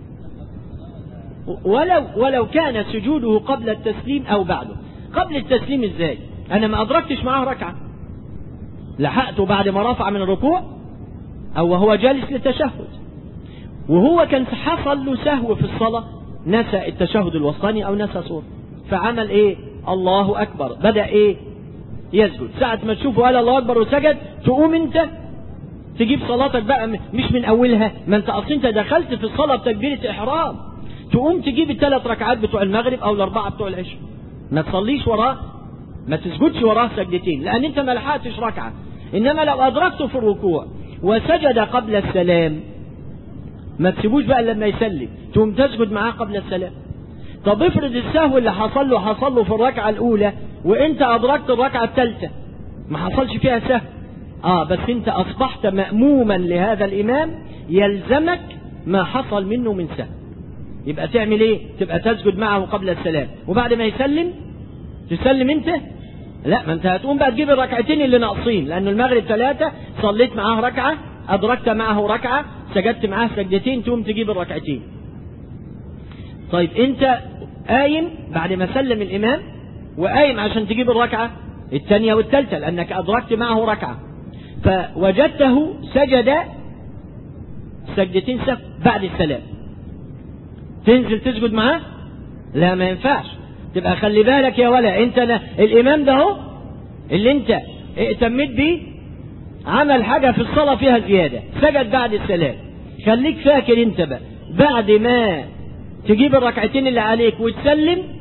ولو ولو كان سجوده قبل التسليم او بعده قبل التسليم ازاي انا ما ادركتش معاه ركعه لحقته بعد ما رفع من الركوع او وهو جالس للتشهد وهو كان حصل له سهو في الصلاه نسى التشهد الوسطاني او نسى صوت فعمل ايه الله اكبر بدا ايه يسجد ساعه ما تشوفه قال الله اكبر وسجد تقوم انت تجيب صلاتك بقى مش من اولها ما انت اصل انت دخلت في الصلاه بتكبيره احرام تقوم تجيب الثلاث ركعات بتوع المغرب او الاربعه بتوع العشاء ما تصليش وراه ما تسجدش وراه سجدتين لان انت ما لحقتش ركعه انما لو ادركته في الركوع وسجد قبل السلام ما تسيبوش بقى لما يسلم تقوم تسجد معاه قبل السلام طب افرض السهو اللي حصل له حصل له في الركعه الاولى وانت ادركت الركعه الثالثه ما حصلش فيها سهو اه بس انت اصبحت ماموما لهذا الامام يلزمك ما حصل منه من سهو يبقى تعمل ايه تبقى تسجد معه قبل السلام وبعد ما يسلم تسلم انت لا ما انت هتقوم بقى تجيب الركعتين اللي ناقصين لانه المغرب ثلاثة صليت معاه ركعة ادركت معه ركعة سجدت معاه سجدتين تقوم تجيب الركعتين طيب انت قايم بعد ما سلم الامام وقايم عشان تجيب الركعة الثانية والثالثة لانك ادركت معه ركعة فوجدته سجد سجدتين سف بعد السلام تنزل تسجد معاه لا ما ينفعش تبقى خلي بالك يا ولا انت لا الامام ده هو اللي انت اهتميت بيه عمل حاجة في الصلاة فيها زيادة سجد بعد السلام خليك فاكر انت بقى بعد ما تجيب الركعتين اللي عليك وتسلم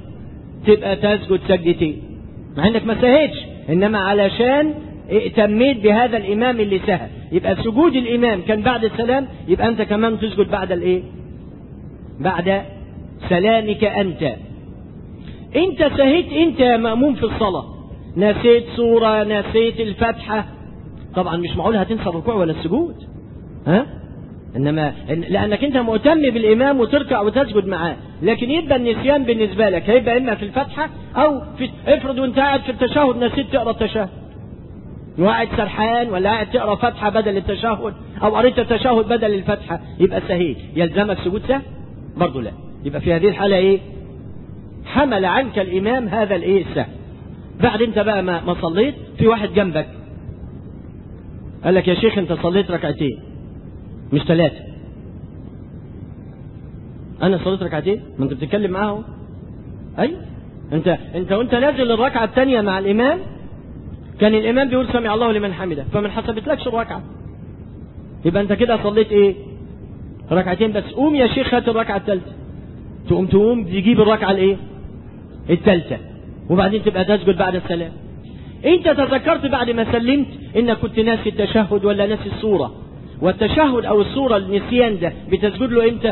تبقى تسجد سجدتين مع انك ما سهيتش انما علشان اهتميت بهذا الامام اللي سهى يبقى سجود الامام كان بعد السلام يبقى انت كمان تسجد بعد الايه بعد سلامك انت انت سهيت انت يا مأموم في الصلاة نسيت سورة نسيت الفاتحة طبعا مش معقول هتنسى الركوع ولا السجود ها انما لانك انت مهتم بالامام وتركع وتسجد معاه لكن يبقى النسيان بالنسبه لك هيبقى اما في الفاتحه او في افرض وانت قاعد في التشهد نسيت تقرا التشهد وقاعد سرحان ولا قاعد تقرا فاتحه بدل التشهد او قريت التشهد بدل الفاتحه يبقى سهيل يلزمك سجود سهو برضه لا يبقى في هذه الحاله ايه حمل عنك الامام هذا الايه السهو بعد انت بقى ما, ما صليت في واحد جنبك قال لك يا شيخ انت صليت ركعتين مش ثلاثة أنا صليت ركعتين ما أنت بتتكلم معاه أيوة أنت أنت وأنت نازل الركعة الثانية مع الإمام كان الإمام بيقول سمع الله لمن حمده فما حسبتلكش الركعة يبقى أنت كده صليت إيه؟ ركعتين بس قوم يا شيخ هات الركعة الثالثة تقوم تقوم تجيب الركعة الإيه؟ الثالثة وبعدين تبقى تسجد بعد السلام انت تذكرت بعد ما سلمت انك كنت ناسي التشهد ولا ناسي الصوره والتشهد او الصورة النسيان ده بتسجد له امتى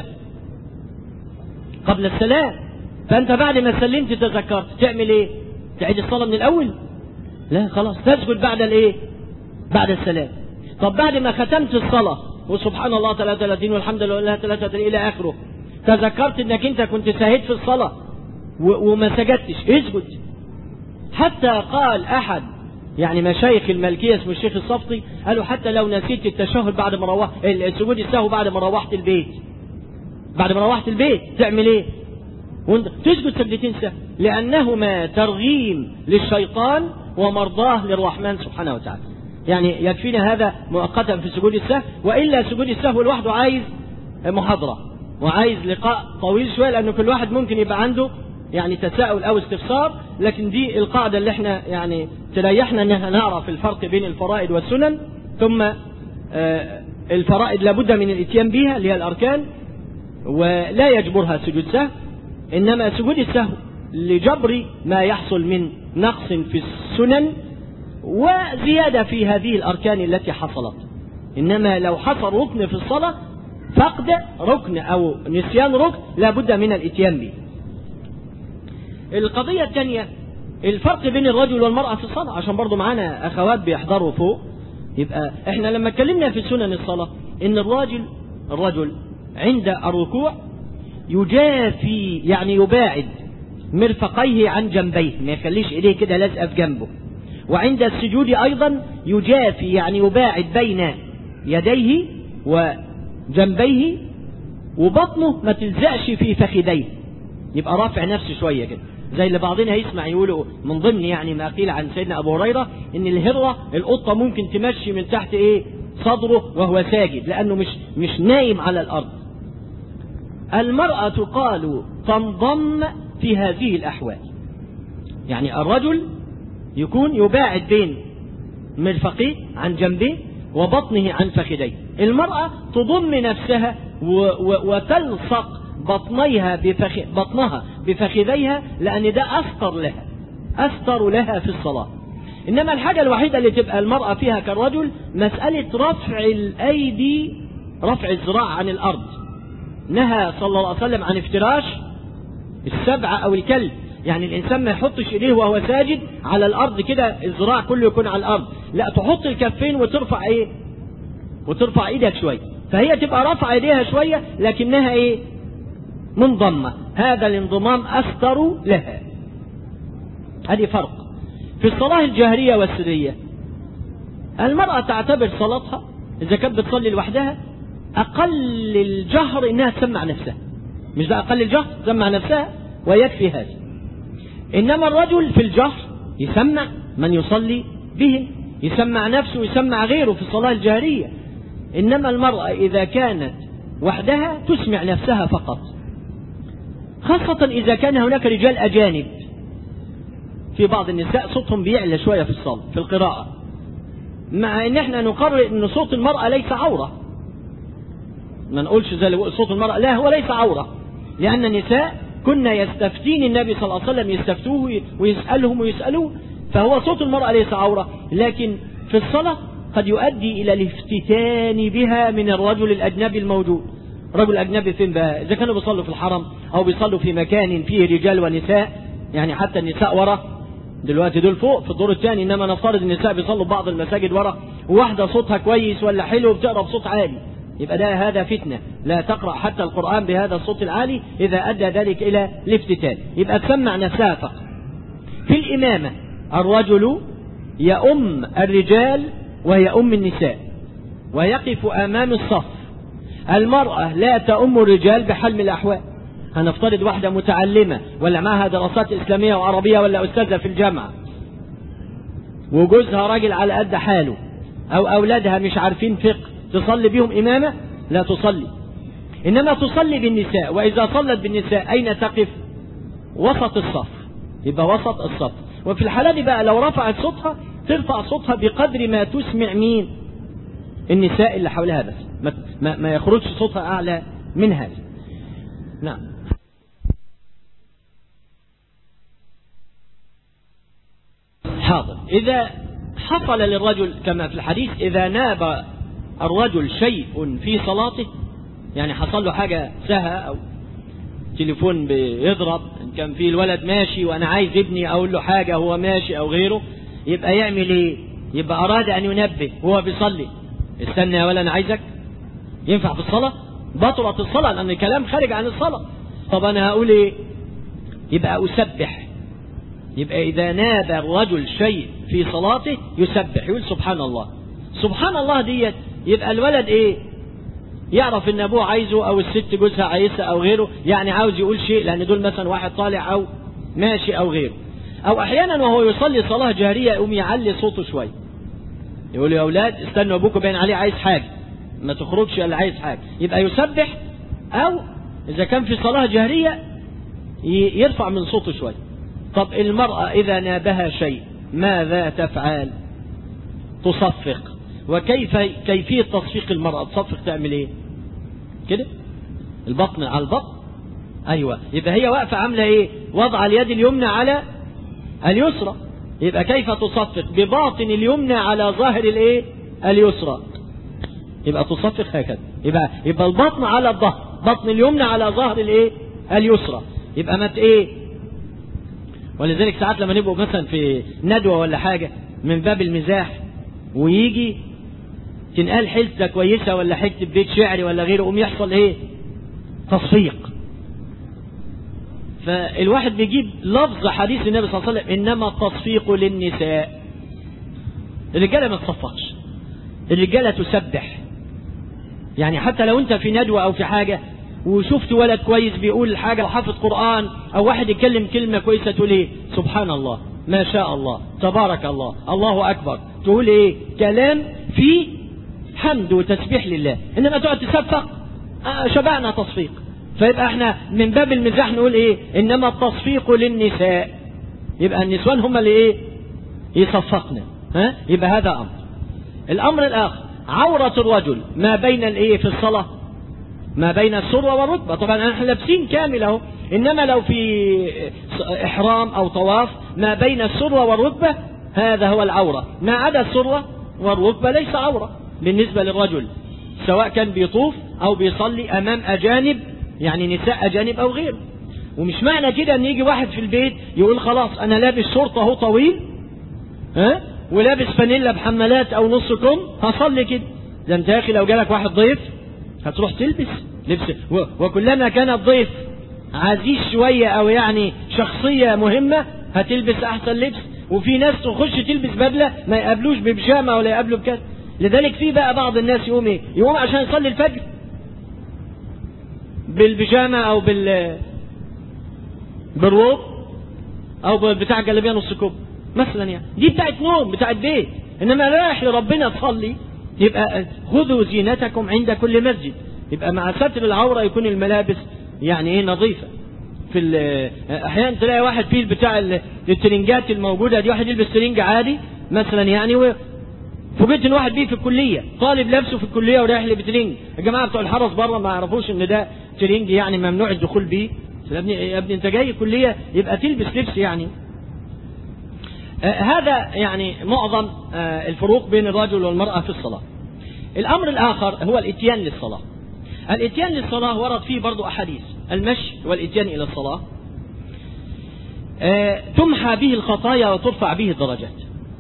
قبل السلام فانت بعد ما سلمت تذكرت تعمل ايه تعيد الصلاة من الاول لا خلاص تسجد بعد الايه بعد السلام طب بعد ما ختمت الصلاة وسبحان الله 33 والحمد لله 33 الى اخره تذكرت انك انت كنت سهيت في الصلاة وما سجدتش اسجد حتى قال احد يعني مشايخ الملكية اسمه الشيخ الصفتي قالوا حتى لو نسيت التشهد بعد ما روحت السجود السهو بعد ما روحت البيت بعد ما روحت البيت تعمل ايه وانت تسجد سجدتين سهو لانهما ترغيم للشيطان ومرضاه للرحمن سبحانه وتعالى يعني يكفينا هذا مؤقتا في سجود السهو والا سجود السهو لوحده عايز محاضرة وعايز لقاء طويل شوية لأنه كل واحد ممكن يبقى عنده يعني تساؤل أو استفسار لكن دي القاعدة اللي احنا يعني تريحنا انها نعرف الفرق بين الفرائض والسنن ثم الفرائض لابد من الاتيان بها اللي هي الأركان ولا يجبرها سجود سهو إنما سجود السهو لجبر ما يحصل من نقص في السنن وزيادة في هذه الأركان التي حصلت إنما لو حصل ركن في الصلاة فقد ركن أو نسيان ركن لابد من الاتيان به القضية الثانية الفرق بين الرجل والمرأة في الصلاة عشان برضو معانا أخوات بيحضروا فوق يبقى احنا لما اتكلمنا في سنن الصلاة ان الراجل الرجل عند الركوع يجافي يعني يباعد مرفقيه عن جنبيه ما يخليش ايديه كده لازقه في جنبه وعند السجود ايضا يجافي يعني يباعد بين يديه وجنبيه وبطنه ما تلزقش في فخذيه يبقى رافع نفسه شويه كده زي اللي بعضنا يسمع يقولوا من ضمن يعني ما قيل عن سيدنا ابو هريره ان الهره القطه ممكن تمشي من تحت ايه صدره وهو ساجد لانه مش مش نايم على الارض المراه قالوا تنضم في هذه الاحوال يعني الرجل يكون يباعد بين مرفقيه عن جنبيه وبطنه عن فخذيه المراه تضم نفسها و و وتلصق بطنيها بفخ... بطنها بفخذيها لأن ده أستر لها أستر لها في الصلاة إنما الحاجة الوحيدة اللي تبقى المرأة فيها كالرجل مسألة رفع الأيدي رفع الذراع عن الأرض نهى صلى الله عليه وسلم عن افتراش السبعة أو الكلب يعني الإنسان ما يحطش إيديه وهو ساجد على الأرض كده الذراع كله يكون على الأرض لا تحط الكفين وترفع إيه وترفع إيدك شوية فهي تبقى رفع إيديها شوية لكنها إيه منضمة هذا الانضمام أستر لها هذه فرق في الصلاة الجهرية والسرية المرأة تعتبر صلاتها إذا كانت بتصلي لوحدها أقل الجهر إنها تسمع نفسها مش ده أقل الجهر تسمع نفسها ويكفي هذا إنما الرجل في الجهر يسمع من يصلي به يسمع نفسه ويسمع غيره في الصلاة الجهرية إنما المرأة إذا كانت وحدها تسمع نفسها فقط خاصة إذا كان هناك رجال أجانب في بعض النساء صوتهم بيعلى شوية في الصلاة في القراءة مع ان احنا نقرر ان صوت المرأة ليس عورة ما نقولش زي صوت المرأة لا هو ليس عورة لأن النساء كنا يستفتين النبي صلى الله عليه وسلم يستفتوه ويسألهم ويسألوه فهو صوت المرأة ليس عورة لكن في الصلاة قد يؤدي إلى الافتتان بها من الرجل الأجنبي الموجود رجل أجنبي فين بقى إذا كانوا بيصلوا في الحرم أو بيصلوا في مكان فيه رجال ونساء يعني حتى النساء ورا دلوقتي دول فوق في الدور الثاني إنما نفترض النساء بيصلوا بعض المساجد ورا وواحدة صوتها كويس ولا حلو بتقرا بصوت عالي يبقى ده هذا فتنة لا تقرأ حتى القرآن بهذا الصوت العالي إذا أدى ذلك إلى الافتتان يبقى تسمع نفسها فقط في الإمامة الرجل يؤم الرجال ويؤم النساء ويقف أمام الصف المرأة لا تؤم الرجال بحال من الأحوال هنفترض واحدة متعلمة ولا معها دراسات إسلامية وعربية ولا أستاذة في الجامعة وجوزها راجل على قد حاله أو أولادها مش عارفين فقه تصلي بهم إمامة لا تصلي إنما تصلي بالنساء وإذا صلت بالنساء أين تقف وسط الصف يبقى وسط الصف وفي الحالة دي بقى لو رفعت صوتها ترفع صوتها بقدر ما تسمع مين النساء اللي حولها بس ما, ما, ما يخرجش صوتها أعلى من هذا نعم حاضر إذا حصل للرجل كما في الحديث إذا ناب الرجل شيء في صلاته يعني حصل له حاجة سهى أو تليفون بيضرب إن كان في الولد ماشي وأنا عايز ابني أقول له حاجة هو ماشي أو غيره يبقى يعمل إيه يبقى أراد أن ينبه وهو بيصلي استنى يا ولا أنا عايزك ينفع في الصلاة بطلت الصلاة لأن الكلام خارج عن الصلاة طب أنا هقول إيه يبقى أسبح يبقى إذا نادى الرجل شيء في صلاته يسبح يقول سبحان الله سبحان الله ديت يبقى الولد إيه يعرف ان ابوه عايزه او الست جوزها عايزها او غيره يعني عاوز يقول شيء لان دول مثلا واحد طالع او ماشي او غيره او احيانا وهو يصلي صلاه جهريه يقوم يعلي صوته شويه يقول يا اولاد استنوا ابوكم باين عليه عايز حاجه ما تخرجش الا عايز حاجه يبقى يسبح او اذا كان في صلاه جهريه يرفع من صوته شويه طب المراه اذا نابها شيء ماذا تفعل تصفق وكيف كيفيه تصفيق المراه تصفق تعمل ايه كده البطن على البطن ايوه يبقى هي واقفه عامله ايه وضع اليد اليمنى على اليسرى يبقى كيف تصفق بباطن اليمنى على ظاهر الايه اليسرى يبقى تصفق هكذا يبقى يبقى البطن على الظهر بطن اليمنى على ظهر الايه اليسرى يبقى ما ايه ولذلك ساعات لما نبقوا مثلا في ندوه ولا حاجه من باب المزاح ويجي تنقال حلته كويسه ولا حته بيت شعري ولا غيره قوم يحصل ايه تصفيق فالواحد بيجيب لفظ حديث النبي صلى الله عليه وسلم انما التصفيق للنساء الرجاله ما تصفقش الرجاله تسبح يعني حتى لو انت في ندوه او في حاجه وشفت ولد كويس بيقول حاجه وحافظ قران او واحد يتكلم كلمه كويسه تقول ايه سبحان الله ما شاء الله تبارك الله الله اكبر تقول ايه كلام فيه حمد وتسبيح لله انما تقعد تصفق آه شبعنا تصفيق فيبقى احنا من باب المزاح نقول ايه انما التصفيق للنساء يبقى النسوان هم اللي ايه يصفقنا ها يبقى هذا امر الامر الاخر عورة الرجل ما بين الايه في الصلاة ما بين السرة والركبة طبعا احنا لابسين كامل اهو انما لو في احرام او طواف ما بين السرة والركبة هذا هو العورة ما عدا السرة والركبة ليس عورة بالنسبة للرجل سواء كان بيطوف او بيصلي امام اجانب يعني نساء اجانب او غيره ومش معنى كده ان يجي واحد في البيت يقول خلاص انا لابس شرطه اهو طويل ها ولابس فانيلا بحمالات او نص كم هصلي كده ده انت يا اخي لو جالك واحد ضيف هتروح تلبس لبس و... وكلما كان الضيف عزيز شويه او يعني شخصيه مهمه هتلبس احسن لبس وفي ناس تخش تلبس بدله ما يقابلوش ببيجامه ولا يقابلوا بكذا لذلك في بقى بعض الناس يقوم ايه يقوم عشان يصلي الفجر بالبيجامه او بال بالروب او بتاع جلابيه نص كوب مثلا يعني دي بتاعت نوم بتاعت بيت انما رايح لربنا تصلي يبقى خذوا زينتكم عند كل مسجد يبقى مع ستر العوره يكون الملابس يعني ايه نظيفه في احيانا تلاقي واحد فيه بتاع الترنجات الموجوده دي واحد يلبس ترنج عادي مثلا يعني فوجئت ان واحد بيه في الكليه طالب لابسه في الكليه ورايح لي بترنج الجماعه بتوع الحرس بره ما يعرفوش ان ده ترنج يعني ممنوع الدخول بيه يا ابني يا ابني انت جاي كليه يبقى تلبس لبس يعني آه هذا يعني معظم آه الفروق بين الرجل والمراه في الصلاه الامر الاخر هو الاتيان للصلاه الاتيان للصلاه ورد فيه برضو احاديث المشي والاتيان الى الصلاه آه تمحى به الخطايا وترفع به الدرجات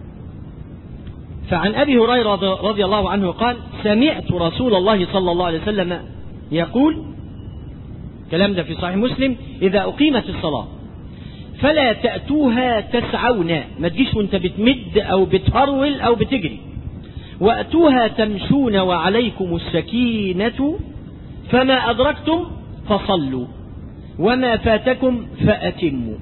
فعن ابي هريره رضي الله عنه قال سمعت رسول الله صلى الله عليه وسلم يقول كلام ده في صحيح مسلم اذا اقيمت الصلاه فلا تاتوها تسعون ما تجيش وانت بتمد او بتهرول او بتجري واتوها تمشون وعليكم السكينه فما ادركتم فصلوا وما فاتكم فاتموا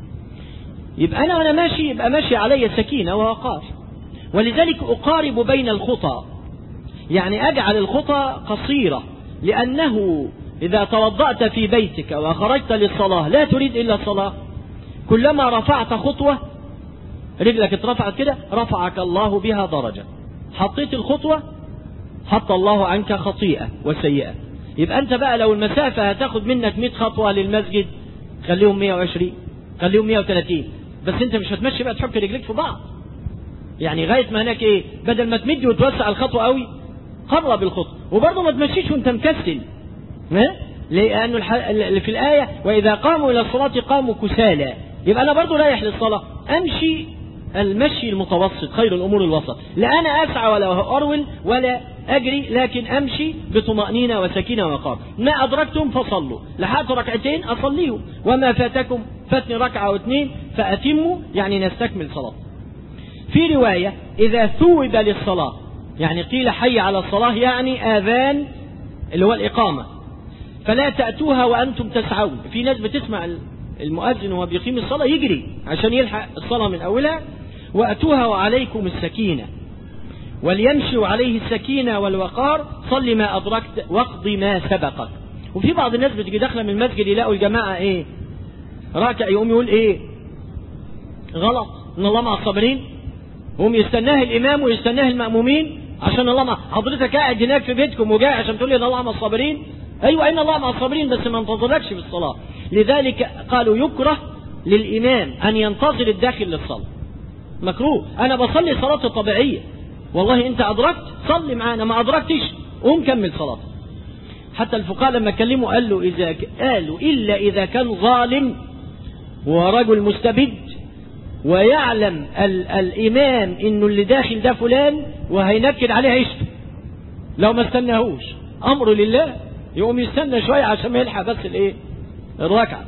يبقى انا وانا ماشي يبقى ماشي علي سكينه ووقار ولذلك أقارب بين الخطى يعني أجعل الخطى قصيرة لأنه إذا توضأت في بيتك وخرجت للصلاة لا تريد إلا الصلاة كلما رفعت خطوة رجلك اترفعت كده رفعك الله بها درجة حطيت الخطوة حط الله عنك خطيئة وسيئة يبقى أنت بقى لو المسافة هتاخد منك 100 خطوة للمسجد خليهم 120 خليهم 130 بس أنت مش هتمشي بقى تحك رجليك في بعض يعني غايه ما هناك ايه بدل ما تمد وتوسع الخطوه قوي قرب الخطوه وبرضه ما تمشيش وانت مكسل ها لانه الح... اللي في الايه واذا قاموا الى الصلاه قاموا كسالى يبقى انا برضه رايح للصلاه امشي المشي المتوسط خير الامور الوسط لا انا اسعى ولا ارول ولا اجري لكن امشي بطمانينه وسكينه وقار ما ادركتم فصلوا لحقت ركعتين اصليهم وما فاتكم فاتني ركعه او اثنين فاتموا يعني نستكمل صلاه في رواية إذا ثوب للصلاة يعني قيل حي على الصلاة يعني آذان اللي هو الإقامة فلا تأتوها وأنتم تسعون في ناس بتسمع المؤذن وهو بيقيم الصلاة يجري عشان يلحق الصلاة من أولها وأتوها وعليكم السكينة وليمشوا عليه السكينة والوقار صل ما أدركت واقض ما سبقك وفي بعض الناس بتجي داخلة من المسجد يلاقوا الجماعة إيه راكع يقوم يقول إيه غلط إن الله مع الصابرين هم يستناه الامام ويستناه المامومين عشان الله مع حضرتك قاعد هناك في بيتكم وجاي عشان تقول لي ان الله مع الصابرين ايوه ان الله مع الصابرين بس ما انتظركش في الصلاه لذلك قالوا يكره للامام ان ينتظر الداخل للصلاه مكروه انا بصلي صلاتي الطبيعيه والله انت ادركت صلي معانا ما ادركتش قوم كمل صلاتك حتى الفقهاء لما اتكلموا قال له اذا قالوا الا اذا كان ظالم ورجل مستبد ويعلم ال الإمام إنه اللي داخل ده فلان وهينكد عليه عيشته لو ما استناهوش أمره لله يقوم يستنى شوية عشان ما يلحق بس الإيه الركعة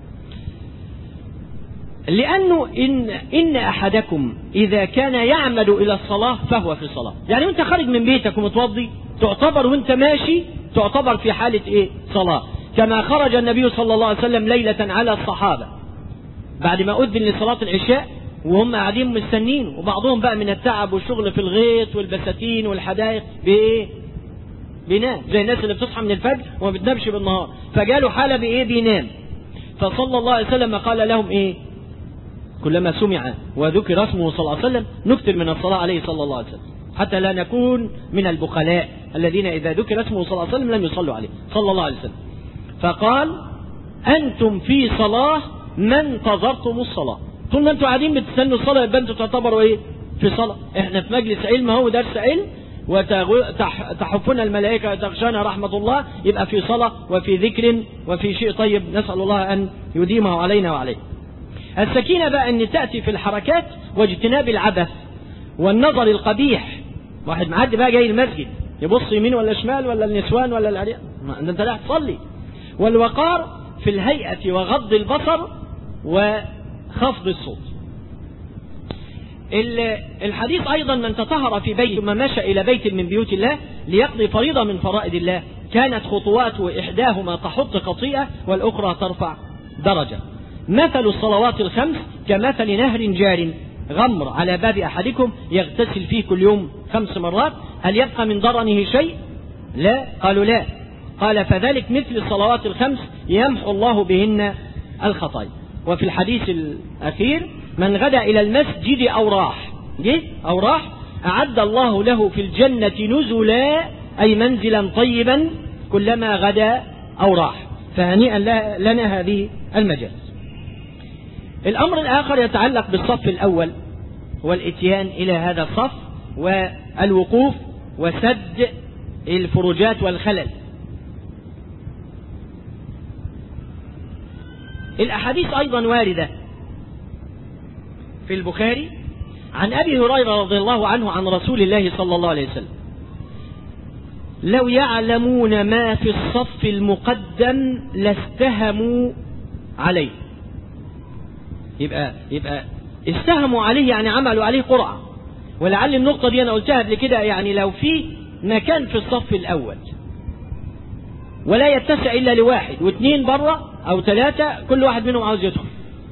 لأنه إن إن أحدكم إذا كان يعمل إلى الصلاة فهو في الصلاة يعني وأنت خارج من بيتك ومتوضي تعتبر وأنت ماشي تعتبر في حالة إيه صلاة كما خرج النبي صلى الله عليه وسلم ليلة على الصحابة بعد ما أذن لصلاة العشاء وهم قاعدين مستنين وبعضهم بقى من التعب والشغل في الغيط والبساتين والحدائق بإيه؟ بينام زي الناس اللي بتصحى من الفجر وما بتنامش بالنهار فجاله حالة بإيه بينام فصلى الله عليه وسلم قال لهم إيه كلما سمع وذكر اسمه صلى الله عليه وسلم نكثر من الصلاة عليه صلى الله عليه وسلم حتى لا نكون من البخلاء الذين إذا ذكر اسمه صلى الله عليه وسلم لم يصلوا عليه صلى الله عليه وسلم فقال أنتم في صلاة ما انتظرتم الصلاة طول ما انتوا قاعدين بتستنوا الصلاة يبقى انتوا تعتبروا ايه في صلاة احنا في مجلس علم هو درس علم وتحفنا الملائكة وتغشانا رحمة الله يبقى في صلاة وفي ذكر وفي شيء طيب نسأل الله أن يديمه علينا وعليه السكينة بقى أن تأتي في الحركات واجتناب العبث والنظر القبيح واحد معدي بقى جاي المسجد يبص يمين ولا شمال ولا النسوان ولا العريان انت رايح تصلي والوقار في الهيئة وغض البصر وخفض الصوت الحديث أيضا من تطهر في بيت ثم مشى إلى بيت من بيوت الله ليقضي فريضة من فرائض الله كانت خطوات إحداهما تحط خطيئة والأخرى ترفع درجة مثل الصلوات الخمس كمثل نهر جار غمر على باب أحدكم يغتسل فيه كل يوم خمس مرات هل يبقى من ضرنه شيء لا قالوا لا قال فذلك مثل الصلوات الخمس يمحو الله بهن الخطايا وفي الحديث الأخير من غدا إلى المسجد أو راح جه أو راح أعد الله له في الجنة نزلا أي منزلا طيبا كلما غدا أو راح فهنيئا لنا هذه المجالس الأمر الآخر يتعلق بالصف الأول والإتيان إلى هذا الصف والوقوف وسد الفروجات والخلل الأحاديث أيضا واردة في البخاري عن أبي هريرة رضي الله عنه عن رسول الله صلى الله عليه وسلم لو يعلمون ما في الصف المقدم لاستهموا عليه يبقى يبقى استهموا عليه يعني عملوا عليه قرعة ولعل النقطة دي أنا قلتها قبل كده يعني لو في مكان في الصف الأول ولا يتسع إلا لواحد واثنين بره أو ثلاثة كل واحد منهم عاوز يدخل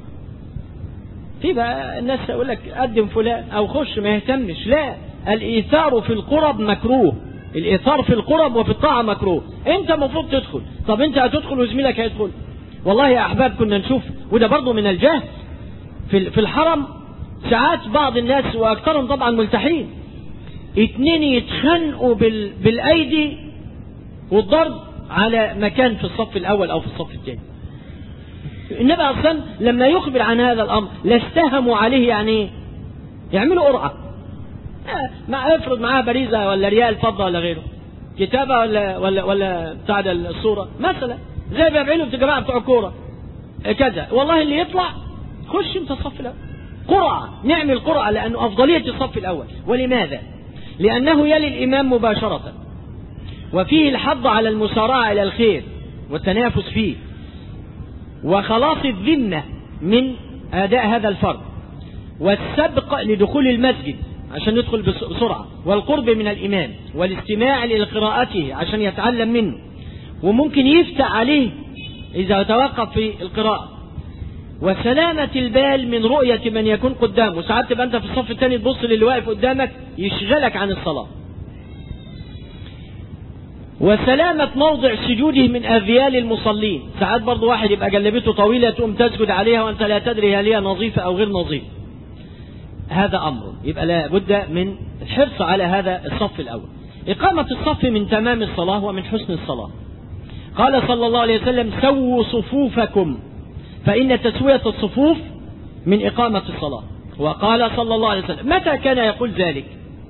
في بقى الناس يقول لك قدم فلان أو خش ما يهتمش لا الإيثار في القرب مكروه الإيثار في القرب وفي الطاعة مكروه أنت المفروض تدخل طب أنت هتدخل وزميلك هيدخل والله يا أحباب كنا نشوف وده برضه من الجهل في في الحرم ساعات بعض الناس واكثرهم طبعا ملتحين اتنين يتخانقوا بال... بالايدي والضرب على مكان في الصف الاول او في الصف الثاني النبي اصلا لما يخبر عن هذا الامر لاستهموا عليه يعني ايه يعملوا قرعه ما افرض معاه باريزه ولا ريال فضه ولا غيره كتابه ولا ولا ولا بتاع الصوره مثلا زي ما بيعملوا في الجماعه بتوع الكوره كذا والله اللي يطلع خش انت الصف الاول قرعه نعمل قرعه لانه افضليه الصف الاول ولماذا لانه يلي الامام مباشره وفيه الحض على المسارعه الى الخير والتنافس فيه وخلاص الذمه من اداء هذا الفرض والسبق لدخول المسجد عشان ندخل بسرعه والقرب من الامام والاستماع لقراءته عشان يتعلم منه وممكن يفتح عليه اذا توقف في القراءه وسلامة البال من رؤية من يكون قدامه ساعات تبقى انت في الصف الثاني تبص للي واقف قدامك يشغلك عن الصلاة وسلامة موضع سجوده من أذيال المصلين ساعات برضو واحد يبقى جلبته طويلة تقوم تسجد عليها وأنت لا تدري هل هي نظيفة أو غير نظيفة هذا أمر يبقى لا بد من الحرص على هذا الصف الأول إقامة الصف من تمام الصلاة ومن حسن الصلاة قال صلى الله عليه وسلم سووا صفوفكم فإن تسوية الصفوف من إقامة الصلاة وقال صلى الله عليه وسلم متى كان يقول ذلك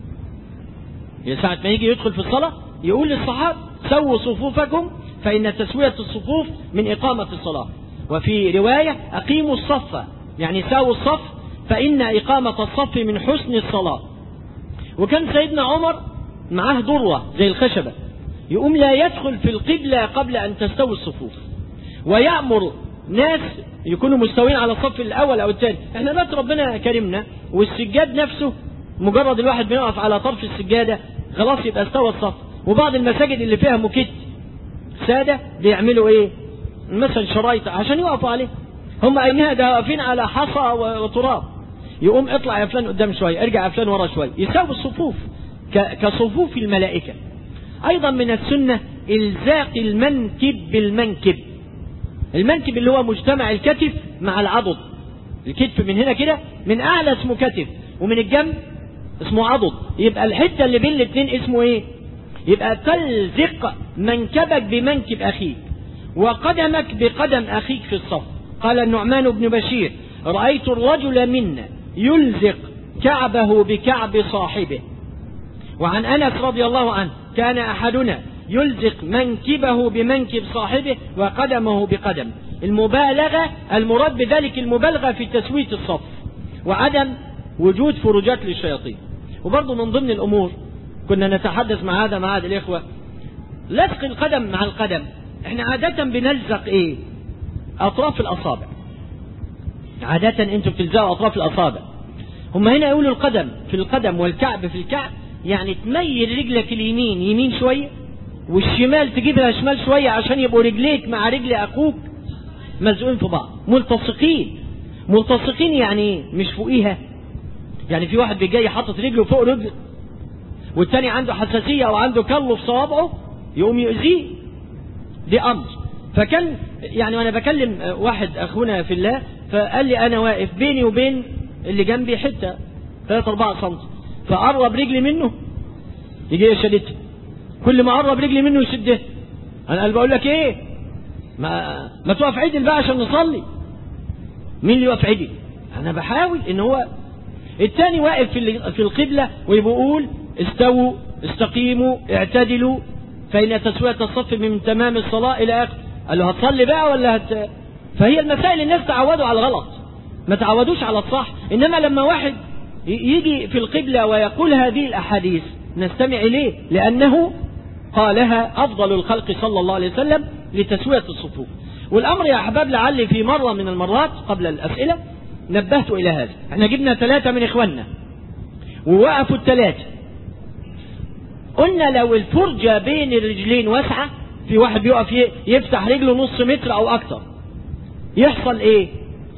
ساعة ما يجي يدخل في الصلاة يقول للصحابة سووا صفوفكم فإن تسوية الصفوف من إقامة الصلاة وفي رواية أقيموا الصف يعني ساووا الصف فإن إقامة الصف من حسن الصلاة وكان سيدنا عمر معاه ذروة زي الخشبة يقوم لا يدخل في القبلة قبل أن تستوي الصفوف ويأمر ناس يكونوا مستويين على الصف الاول او الثاني احنا دلوقتي ربنا كرمنا والسجاد نفسه مجرد الواحد بيقف على طرف السجاده خلاص يبقى استوى الصف وبعض المساجد اللي فيها موكيت ساده بيعملوا ايه مثلا شرايط عشان يقفوا عليه هم اينها ده واقفين على حصى وتراب يقوم اطلع يا فلان قدام شويه ارجع يا فلان ورا شويه يساوي الصفوف كصفوف الملائكه ايضا من السنه الزاق المنكب بالمنكب المنكب اللي هو مجتمع الكتف مع العضد الكتف من هنا كده من اعلى اسمه كتف ومن الجنب اسمه عضد يبقى الحته اللي بين الاثنين اسمه ايه يبقى تلزق منكبك بمنكب اخيك وقدمك بقدم اخيك في الصف قال النعمان بن بشير رايت الرجل منا يلزق كعبه بكعب صاحبه وعن انس رضي الله عنه كان احدنا يلزق منكبه بمنكب صاحبه وقدمه بقدم المبالغة المراد بذلك المبالغة في تسوية الصف وعدم وجود فرجات للشياطين وبرضه من ضمن الأمور كنا نتحدث مع هذا مع هذا الإخوة لزق القدم مع القدم احنا عادة بنلزق ايه أطراف الأصابع عادة انتوا بتلزقوا أطراف الأصابع هم هنا يقولوا القدم في القدم والكعب في الكعب يعني تميل رجلك اليمين يمين شوية والشمال تجيبها شمال شوية عشان يبقوا رجليك مع رجل أخوك ملزوقين في بعض ملتصقين ملتصقين يعني مش فوقيها يعني في واحد بيجي حاطط رجله فوق رجل والتاني عنده حساسية أو عنده كله في صوابعه يقوم يؤذيه دي أمر فكان يعني وأنا بكلم واحد أخونا في الله فقال لي أنا واقف بيني وبين اللي جنبي حتة 3 4 سم فقرب رجلي منه يجي شدتها كل ما قرب رجلي منه يشدها انا قال بقول لك ايه ما ما تقف عدل بقى عشان نصلي مين اللي يقف عدل انا بحاول ان هو التاني واقف في في القبلة ويقول استووا استقيموا اعتدلوا فإن تسوية الصف من تمام الصلاة إلى آخر قال له هتصلي بقى ولا هت فهي المسائل الناس تعودوا على الغلط ما تعودوش على الصح إنما لما واحد يجي في القبلة ويقول هذه الأحاديث نستمع إليه لأنه قالها أفضل الخلق صلى الله عليه وسلم لتسوية الصفوف والأمر يا أحباب لعلي في مرة من المرات قبل الأسئلة نبهت إلى هذا احنا جبنا ثلاثة من إخواننا ووقفوا الثلاثة قلنا لو الفرجة بين الرجلين واسعة في واحد بيقف يفتح رجله نص متر أو أكتر يحصل إيه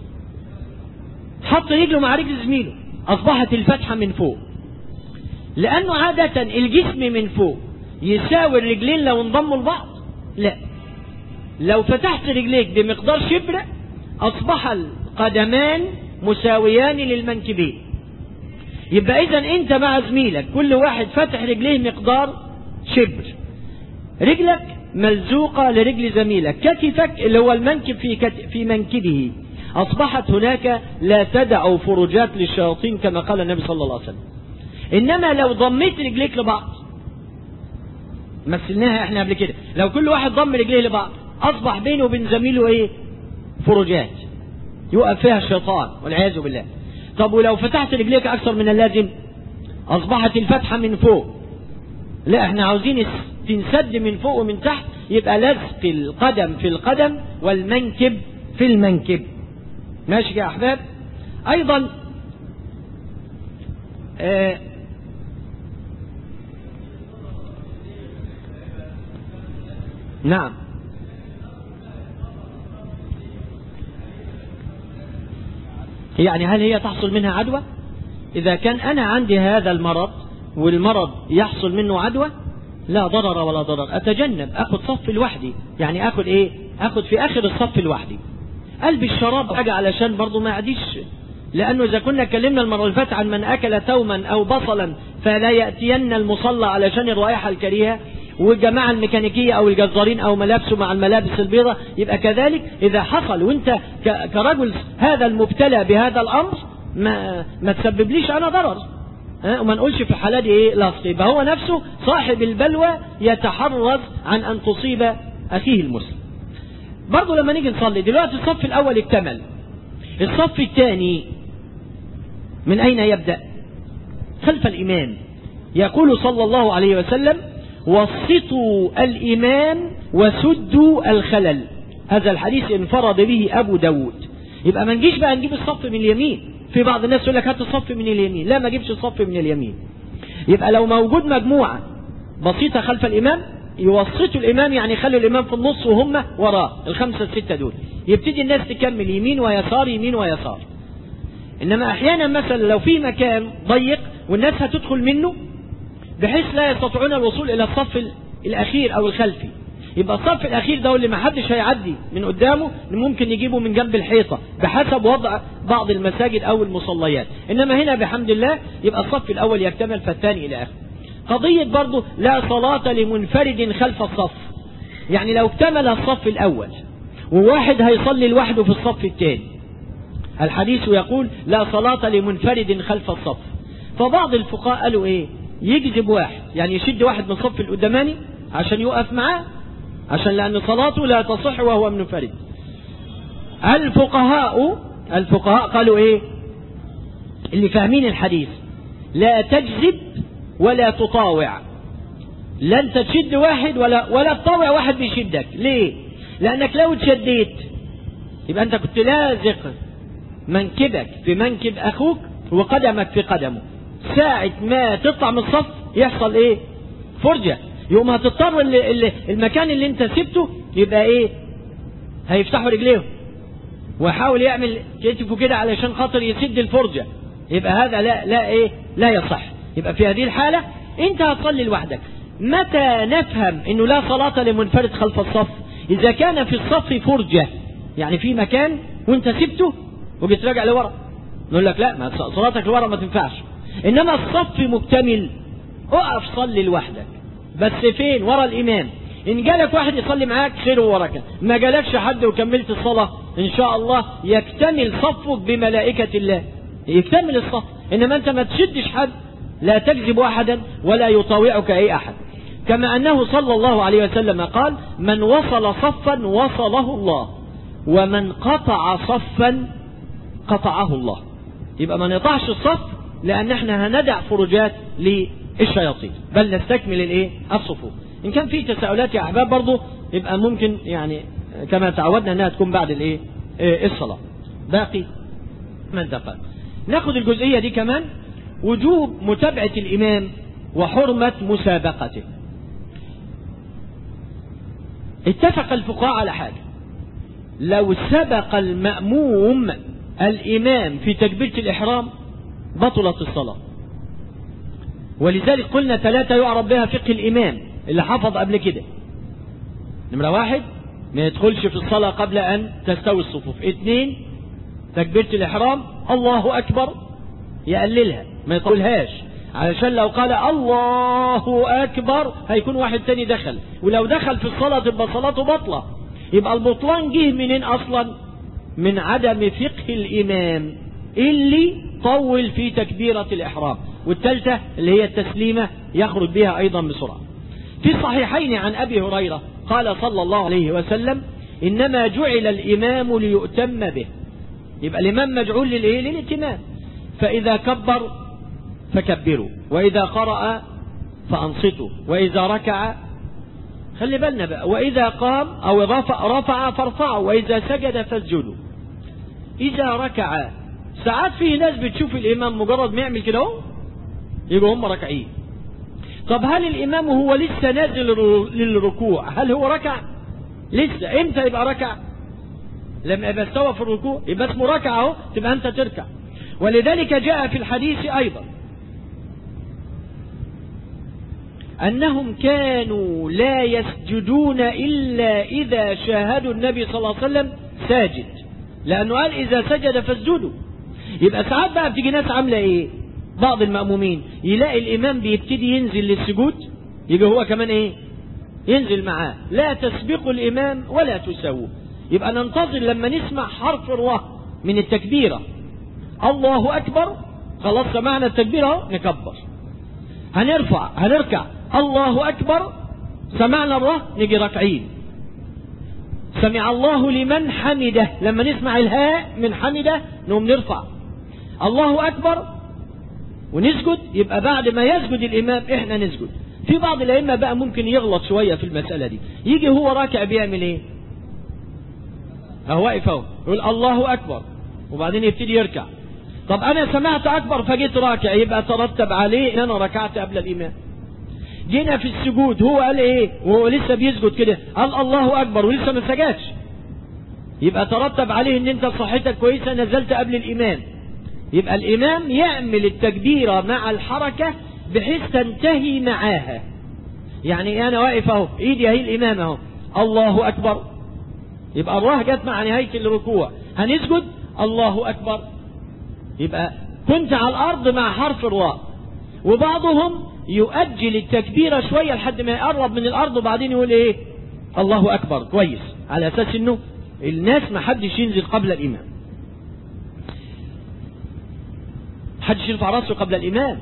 حط رجله مع رجل زميله أصبحت الفتحة من فوق لأنه عادة الجسم من فوق يساوي الرجلين لو انضموا لبعض لا لو فتحت رجليك بمقدار شبر أصبح القدمان مساويان للمنكبين يبقى إذا أنت مع زميلك كل واحد فتح رجليه مقدار شبر رجلك ملزوقة لرجل زميلك كتفك اللي هو المنكب في, كت... في منكبه أصبحت هناك لا تدع فرجات للشياطين كما قال النبي صلى الله عليه وسلم إنما لو ضميت رجليك لبعض مثلناها احنا قبل كده لو كل واحد ضم رجليه لبعض أصبح بينه وبين زميله إيه فرجات يقف فيها الشيطان والعياذ بالله طب ولو فتحت رجليك أكثر من اللازم أصبحت الفتحة من فوق لا احنا عاوزين تنسد من فوق ومن تحت يبقى لزق القدم في القدم والمنكب في المنكب ماشي يا أحباب أيضا آه نعم يعني هل هي تحصل منها عدوى إذا كان أنا عندي هذا المرض والمرض يحصل منه عدوى لا ضرر ولا ضرر أتجنب أخذ صف لوحدي يعني أخذ إيه أخذ في آخر الصف لوحدي قلب الشراب حاجة علشان برضو ما عديش لأنه إذا كنا اتكلمنا المرة اللي فاتت عن من أكل توما أو بصلا فلا يأتين المصلى علشان الرائحة الكريهة والجماعة الميكانيكية أو الجزارين أو ملابسه مع الملابس البيضاء يبقى كذلك إذا حصل وأنت كرجل هذا المبتلى بهذا الأمر ما, ما تسببليش أنا ضرر أه؟ وما نقولش في الحالة دي إيه لفظ يبقى هو نفسه صاحب البلوى يتحرز عن أن تصيب أخيه المسلم برضه لما نيجي نصلي دلوقتي الصف الأول اكتمل الصف الثاني من أين يبدأ خلف الإمام يقول صلى الله عليه وسلم وسطوا الإمام وسدوا الخلل هذا الحديث انفرد به أبو داود يبقى ما نجيش بقى نجيب الصف من اليمين في بعض الناس يقول لك هات الصف من اليمين لا ما جيبش الصف من اليمين يبقى لو موجود مجموعة بسيطة خلف الإمام يوسطوا الإمام يعني يخلوا الإمام في النص وهم وراه الخمسة الستة دول يبتدي الناس تكمل يمين ويسار يمين ويسار إنما أحيانا مثلا لو في مكان ضيق والناس هتدخل منه بحيث لا يستطيعون الوصول إلى الصف الأخير أو الخلفي يبقى الصف الأخير ده اللي ما حدش هيعدي من قدامه ممكن يجيبه من جنب الحيطة بحسب وضع بعض المساجد أو المصليات إنما هنا بحمد الله يبقى الصف الأول يكتمل فالثاني إلى آخره قضية برضه لا صلاة لمنفرد خلف الصف يعني لو اكتمل الصف الأول وواحد هيصلي لوحده في الصف الثاني الحديث يقول لا صلاة لمنفرد خلف الصف فبعض الفقهاء قالوا ايه يجذب واحد يعني يشد واحد من الصف القداماني عشان يقف معاه عشان لأن صلاته لا تصح وهو منفرد الفقهاء الفقهاء قالوا ايه اللي فاهمين الحديث لا تجذب ولا تطاوع لا انت تشد واحد ولا ولا تطاوع واحد بيشدك ليه لانك لو تشديت يبقى انت كنت لازق منكبك في منكب اخوك وقدمك في قدمه ساعة ما تطلع من الصف يحصل ايه فرجة يوم هتضطر اللي اللي المكان اللي انت سبته يبقى ايه هيفتحوا رجليهم ويحاول يعمل كتفه كده علشان خاطر يسد الفرجة يبقى هذا لا لا ايه لا يصح يبقى في هذه الحالة انت هتصلي لوحدك متى نفهم انه لا صلاة لمنفرد خلف الصف اذا كان في الصف فرجة يعني في مكان وانت سبته وبتراجع لورا نقول لك لا ما صلاتك لورا ما تنفعش انما الصف مكتمل اقف صلي لوحدك بس فين ورا الامام إن جالك واحد يصلي معاك خير وبركة ما جالكش حد وكملت الصلاة إن شاء الله يكتمل صفك بملائكة الله يكتمل الصف إنما أنت ما تشدش حد لا تجذب أحدا ولا يطاوعك أي أحد كما أنه صلى الله عليه وسلم قال من وصل صفا وصله الله ومن قطع صفا قطعه الله يبقى ما نقطعش الصف لأن احنا هندع فرجات للشياطين بل نستكمل الايه الصفوف إن كان في تساؤلات يا أحباب برضه يبقى ممكن يعني كما تعودنا أنها تكون بعد الايه الصلاة باقي من دقائق ناخد الجزئية دي كمان وجوب متابعة الإمام وحرمة مسابقته اتفق الفقهاء على حاجة لو سبق المأموم الإمام في تكبيرة الإحرام بطلت الصلاة ولذلك قلنا ثلاثة يعرف بها فقه الإمام اللي حفظ قبل كده نمرة واحد ما يدخلش في الصلاة قبل أن تستوي الصفوف اثنين تكبيرة الإحرام الله أكبر يقللها ما يطولهاش علشان لو قال الله أكبر هيكون واحد تاني دخل ولو دخل في الصلاة تبقى صلاته بطلة يبقى البطلان جه منين أصلا من عدم فقه الإمام اللي طول في تكبيرة الإحرام والثالثة اللي هي التسليمة يخرج بها أيضا بسرعة في الصحيحين عن أبي هريرة قال صلى الله عليه وسلم إنما جعل الإمام ليؤتم به يبقى الإمام مجعول للإيه للاتمام فإذا كبر فكبروا وإذا قرأ فأنصتوا وإذا ركع خلي بالنا بقى وإذا قام أو رفع, رفع فارفعوا وإذا سجد فاسجدوا إذا ركع ساعات فيه ناس بتشوف الإمام مجرد ما يعمل كده اهو يبقوا هم راكعين طب هل الإمام هو لسه نازل للركوع هل هو ركع لسه امتى يبقى ركع لما يبقى استوى في الركوع يبقى اسمه ركع اهو تبقى انت تركع ولذلك جاء في الحديث أيضا أنهم كانوا لا يسجدون إلا إذا شاهدوا النبي صلى الله عليه وسلم ساجد لأنه قال إذا سجد فاسجدوا يبقى ساعات بقى بتيجي ناس عاملة إيه بعض المأمومين يلاقي الإمام بيبتدي ينزل للسجود يبقى هو كمان إيه ينزل معاه لا تسبقوا الإمام ولا تساووه يبقى ننتظر لما نسمع حرف الره من التكبيرة الله أكبر خلاص سمعنا التكبيرة نكبر هنرفع هنركع الله أكبر سمعنا الره نجي راكعين سمع الله لمن حمده لما نسمع الهاء من حمده نقوم نرفع الله أكبر ونسجد يبقى بعد ما يسجد الإمام إحنا نسجد في بعض الأئمة بقى ممكن يغلط شوية في المسألة دي يجي هو راكع بيعمل إيه أهو واقف أهو يقول الله أكبر وبعدين يبتدي يركع طب أنا سمعت أكبر فجيت راكع يبقى ترتب عليه إن أنا ركعت قبل الإمام جينا في السجود هو قال إيه وهو لسه بيسجد كده قال الله أكبر ولسه ما سجدش يبقى ترتب عليه إن أنت صحتك كويسة نزلت قبل الإمام يبقى الإمام يعمل التكبيرة مع الحركة بحيث تنتهي معاها يعني أنا واقف أهو إيدي أهي الإمام أهو الله أكبر يبقى الراه جت مع نهاية الركوع هنسجد الله أكبر يبقى كنت على الأرض مع حرف الراء وبعضهم يؤجل التكبيرة شوية لحد ما يقرب من الأرض وبعدين يقول إيه الله أكبر كويس على أساس إنه الناس ما حدش ينزل قبل الإمام حدش يرفع رأسه قبل الإمام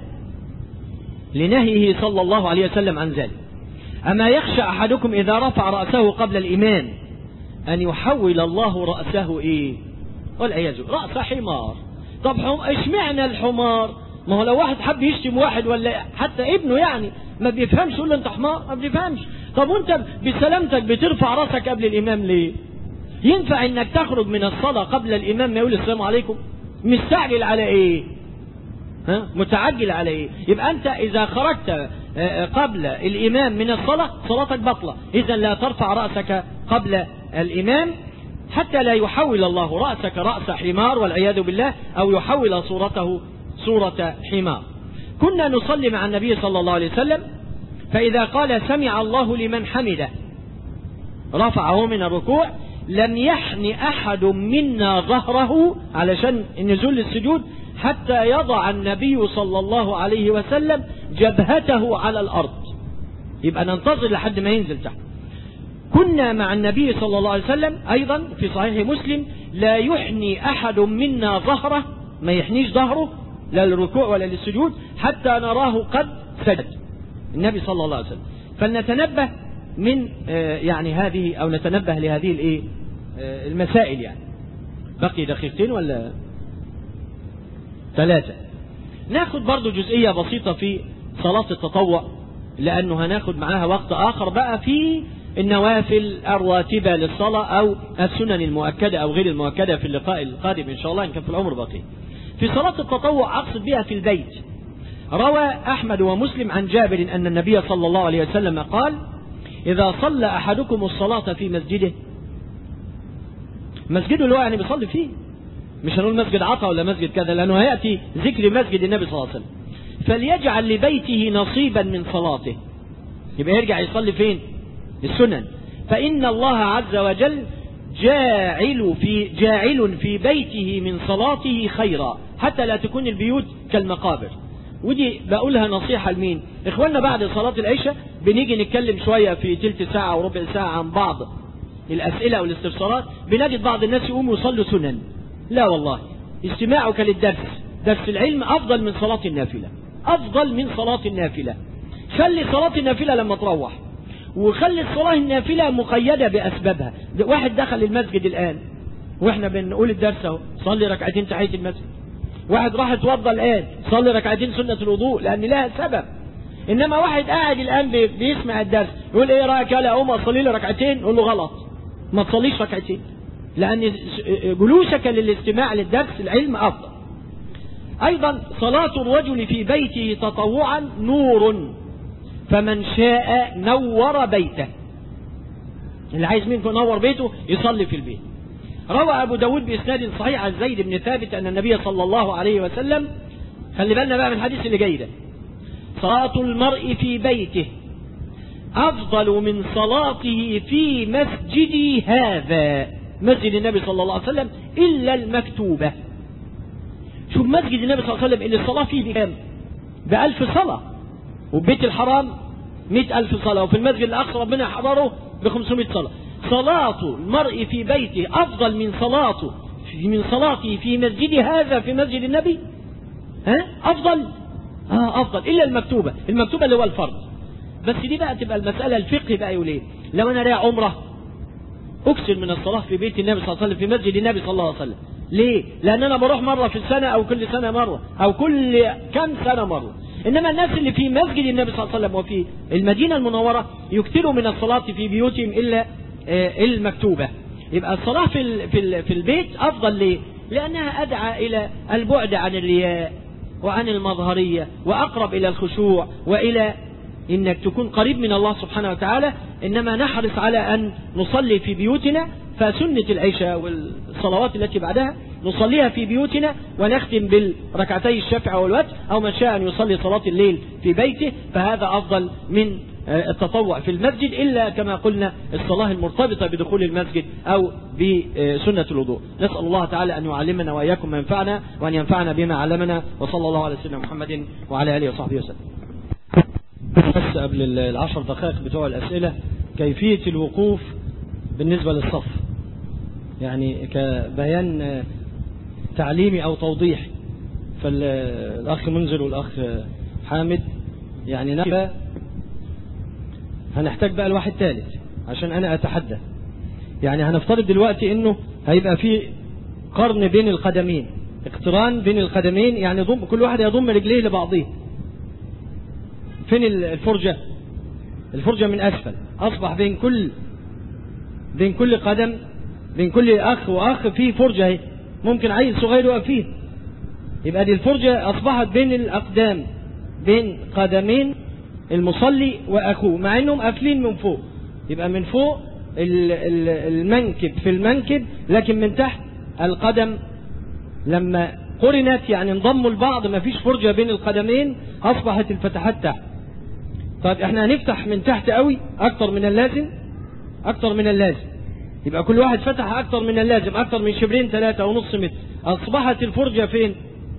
لنهيه صلى الله عليه وسلم عن ذلك أما يخشى أحدكم إذا رفع رأسه قبل الإمام أن يحول الله رأسه إيه والعياذ رأس حمار طب اشمعنى الحمار ما هو لو واحد حب يشتم واحد ولا حتى ابنه يعني ما بيفهمش يقول له انت حمار ما بيفهمش طب وانت بسلامتك بترفع راسك قبل الامام ليه ينفع انك تخرج من الصلاة قبل الامام ما يقول السلام عليكم مستعجل على ايه ها متعجل على ايه يبقى انت اذا خرجت قبل الامام من الصلاة صلاتك بطلة اذا لا ترفع رأسك قبل الامام حتى لا يحول الله رأسك رأس حمار والعياذ بالله أو يحول صورته صورة حمار كنا نصلي مع النبي صلى الله عليه وسلم فإذا قال سمع الله لمن حمده رفعه من الركوع لم يحن أحد منا ظهره علشان النزول للسجود حتى يضع النبي صلى الله عليه وسلم جبهته على الأرض يبقى ننتظر لحد ما ينزل تحت كنا مع النبي صلى الله عليه وسلم أيضا في صحيح مسلم لا يحني أحد منا ظهره ما يحنيش ظهره لا للركوع ولا للسجود حتى نراه قد سجد النبي صلى الله عليه وسلم فلنتنبه من يعني هذه أو نتنبه لهذه الايه المسائل يعني بقي دقيقتين ولا ثلاثة ناخد برضو جزئية بسيطة في صلاة التطوع لأنه هناخد معاها وقت آخر بقى في النوافل الراتبة للصلاة أو السنن المؤكدة أو غير المؤكدة في اللقاء القادم إن شاء الله إن كان في العمر بقي في صلاة التطوع أقصد بها في البيت روى أحمد ومسلم عن جابر أن النبي صلى الله عليه وسلم قال إذا صلى أحدكم الصلاة في مسجده مسجده اللي هو يعني بيصلي فيه مش هنقول مسجد عطا ولا مسجد كذا لأنه هيأتي ذكر مسجد النبي صلى الله عليه وسلم فليجعل لبيته نصيبا من صلاته يبقى يرجع يصلي فين السنن فإن الله عز وجل جاعل في جاعل في بيته من صلاته خيرا حتى لا تكون البيوت كالمقابر ودي بقولها نصيحة لمين اخواننا بعد صلاة العشاء بنيجي نتكلم شوية في تلت ساعة او ربع ساعة عن بعض الاسئلة والاستفسارات بنجد بعض الناس يقوموا يصلوا سنن لا والله استماعك للدرس درس العلم افضل من صلاة النافلة افضل من صلاة النافلة خلي صلاة النافلة لما تروح وخلي الصلاة النافلة مقيدة بأسبابها واحد دخل المسجد الآن واحنا بنقول الدرس اهو صلي ركعتين تحية المسجد واحد راح اتوضى الآن صلي ركعتين سنة الوضوء لأن لها سبب إنما واحد قاعد الآن بيسمع الدرس يقول إيه رأيك يا أقوم أصلي لي ركعتين نقول له غلط ما تصليش ركعتين لأن جلوسك للاستماع للدرس العلم أفضل أيضا صلاة الرجل في بيته تطوعا نور فمن شاء نور بيته اللي عايز منكم ينور بيته يصلي في البيت روى أبو داود بإسناد صحيح عن زيد بن ثابت أن النبي صلى الله عليه وسلم خلي بالنا بقى من الحديث اللي جاي ده صلاة المرء في بيته أفضل من صلاته في مسجدي هذا مسجد النبي صلى الله عليه وسلم إلا المكتوبة شوف مسجد النبي صلى الله عليه وسلم اللي الصلاة فيه بكام بألف صلاة وبيت الحرام مئة ألف صلاة وفي المسجد الأقصى ربنا يحضره بخمسمائة صلاة صلاة المرء في بيته أفضل من صلاته من صلاته في مسجد هذا في مسجد النبي ها أفضل آه أفضل إلا المكتوبة المكتوبة اللي هو الفرض بس دي بقى تبقى المسألة الفقه بقى يقول ايه لو أنا رايح عمرة أكثر من الصلاة في بيت النبي صلى الله عليه وسلم في مسجد النبي صلى الله عليه وسلم ليه؟ لأن أنا بروح مرة في السنة أو كل سنة مرة أو كل كم سنة مرة إنما الناس اللي في مسجد النبي صلى الله عليه وسلم وفي المدينة المنورة يكثروا من الصلاة في بيوتهم إلا المكتوبة يبقى الصلاة في في في البيت أفضل ليه؟ لأنها أدعى إلى البعد عن الرياء وعن المظهرية وأقرب إلى الخشوع وإلى إنك تكون قريب من الله سبحانه وتعالى إنما نحرص على أن نصلي في بيوتنا فسنة العشاء والصلوات التي بعدها نصليها في بيوتنا ونختم بالركعتي الشفع والوتر أو من شاء أن يصلي صلاة الليل في بيته فهذا أفضل من التطوع في المسجد إلا كما قلنا الصلاة المرتبطة بدخول المسجد أو بسنة الوضوء نسأل الله تعالى أن يعلمنا وإياكم ما ينفعنا وأن ينفعنا بما علمنا وصلى الله على سيدنا محمد وعلى آله وصحبه وسلم بس قبل العشر دقائق بتوع الأسئلة كيفية الوقوف بالنسبة للصف يعني كبيان تعليمي أو توضيحي فالأخ منزل والأخ حامد يعني نبقى هنحتاج بقى الواحد ثالث عشان أنا أتحدث يعني هنفترض دلوقتي إنه هيبقى في قرن بين القدمين اقتران بين القدمين يعني ضم كل واحد يضم رجليه لبعضيه فين الفرجة الفرجة من أسفل أصبح بين كل بين كل قدم بين كل أخ وأخ في فرجة اهي ممكن عيل صغير يقف فيه يبقى دي الفرجة أصبحت بين الأقدام بين قدمين المصلي وأخوه مع أنهم قافلين من فوق يبقى من فوق المنكب في المنكب لكن من تحت القدم لما قرنت يعني انضموا لبعض ما فيش فرجة بين القدمين أصبحت الفتحات تحت طيب احنا هنفتح من تحت قوي أكتر من اللازم أكتر من اللازم يبقى كل واحد فتح أكتر من اللازم أكتر من شبرين ثلاثة ونص متر أصبحت الفرجة فين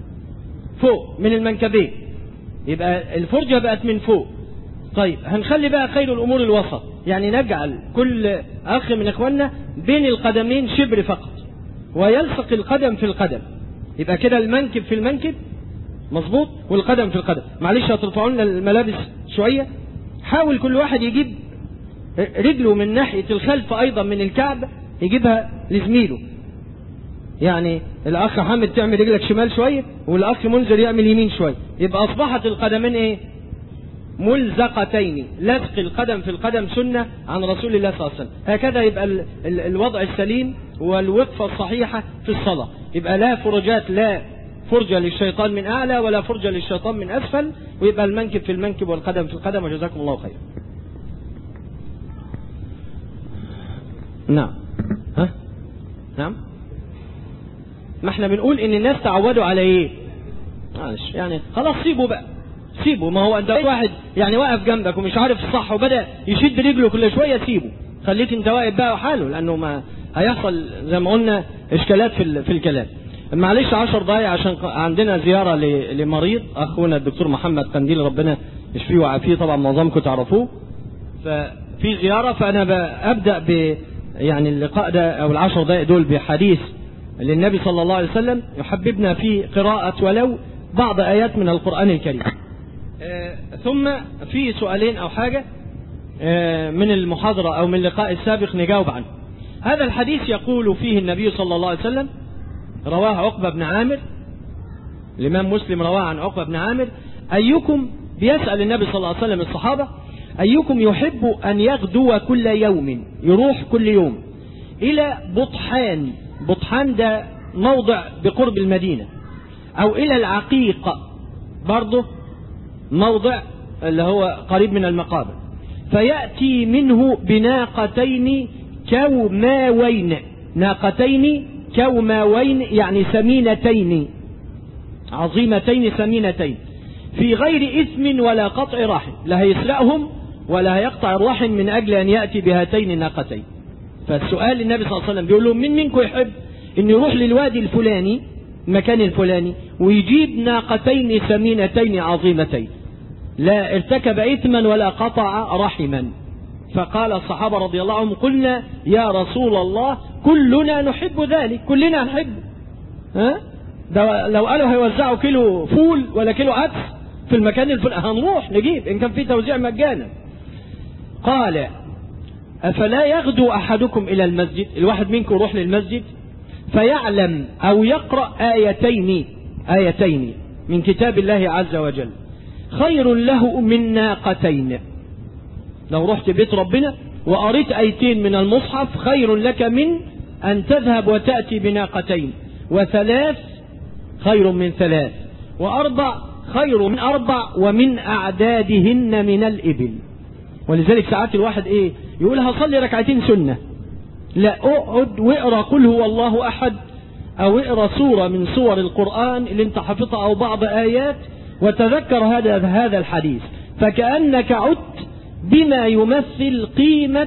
فوق من المنكبين يبقى الفرجة بقت من فوق طيب هنخلي بقى خير الأمور الوسط يعني نجعل كل أخ من إخواننا بين القدمين شبر فقط ويلصق القدم في القدم يبقى كده المنكب في المنكب مظبوط والقدم في القدم معلش هترفعوا لنا الملابس شوية حاول كل واحد يجيب رجله من ناحية الخلف أيضا من الكعب يجيبها لزميله يعني الأخ حامد تعمل رجلك شمال شوية والأخ منذر يعمل يمين شوية يبقى أصبحت القدمين إيه ملزقتين لزق القدم في القدم سنة عن رسول الله صلى الله عليه وسلم هكذا يبقى ال ال الوضع السليم والوقفة الصحيحة في الصلاة يبقى لا فرجات لا فرجة للشيطان من أعلى ولا فرجة للشيطان من أسفل ويبقى المنكب في المنكب والقدم في القدم وجزاكم الله خير نعم ها نعم ما احنا بنقول ان الناس تعودوا على ايه معلش يعني خلاص سيبوا بقى سيبه ما هو انت واحد يعني واقف جنبك ومش عارف الصح وبدا يشد رجله كل شويه سيبه خليك انت واقف بقى وحاله لانه ما هيحصل زي ما قلنا اشكالات في في الكلام معلش 10 دقايق عشان عندنا زياره لمريض اخونا الدكتور محمد قنديل ربنا يشفيه ويعافيه طبعا معظمكم تعرفوه ففي زياره فانا ابدا ب يعني اللقاء ده او العشر دقائق دول بحديث للنبي صلى الله عليه وسلم يحببنا في قراءة ولو بعض آيات من القرآن الكريم آه ثم في سؤالين أو حاجة آه من المحاضرة أو من اللقاء السابق نجاوب عنه هذا الحديث يقول فيه النبي صلى الله عليه وسلم رواه عقبة بن عامر الإمام مسلم رواه عن عقبة بن عامر أيكم بيسأل النبي صلى الله عليه وسلم الصحابة أيكم يحب أن يغدو كل يوم يروح كل يوم إلى بطحان بطحان ده موضع بقرب المدينة أو إلى العقيق برضه موضع اللي هو قريب من المقابر فيأتي منه بناقتين كوماوين ناقتين كوماوين يعني سمينتين عظيمتين سمينتين في غير إثم ولا قطع رحم لا هيسرقهم ولا هيقطع الرحم من أجل أن يأتي بهاتين الناقتين فالسؤال النبي صلى الله عليه وسلم بيقول لهم من منكم يحب أن يروح للوادي الفلاني المكان الفلاني ويجيب ناقتين سمينتين عظيمتين لا ارتكب إثما ولا قطع رحما فقال الصحابة رضي الله عنهم قلنا يا رسول الله كلنا نحب ذلك كلنا نحب ها ده لو قالوا هيوزعوا كيلو فول ولا كيلو عدس في المكان الفلاني هنروح نجيب إن كان في توزيع مجانا قال أفلا يغدو أحدكم إلى المسجد الواحد منكم يروح للمسجد فيعلم أو يقرأ آيتين آيتين من كتاب الله عز وجل خير له من ناقتين لو رحت بيت ربنا وقريت آيتين من المصحف خير لك من أن تذهب وتأتي بناقتين وثلاث خير من ثلاث وأربع خير من أربع ومن أعدادهن من الإبل ولذلك ساعات الواحد إيه يقول هصلي ركعتين سنة لا اقعد واقرا قل هو الله أحد أو اقرا سورة من سور القرآن اللي انت حفظها أو بعض آيات وتذكر هذا هذا الحديث فكأنك عدت بما يمثل قيمة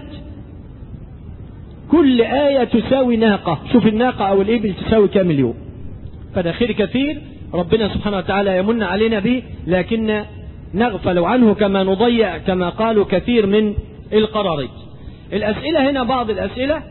كل آية تساوي ناقة شوف الناقة أو الإبل تساوي كام اليوم فده خير كثير ربنا سبحانه وتعالى يمن علينا به لكن نغفل عنه كما نضيع كما قالوا كثير من القرارات الأسئلة هنا بعض الأسئلة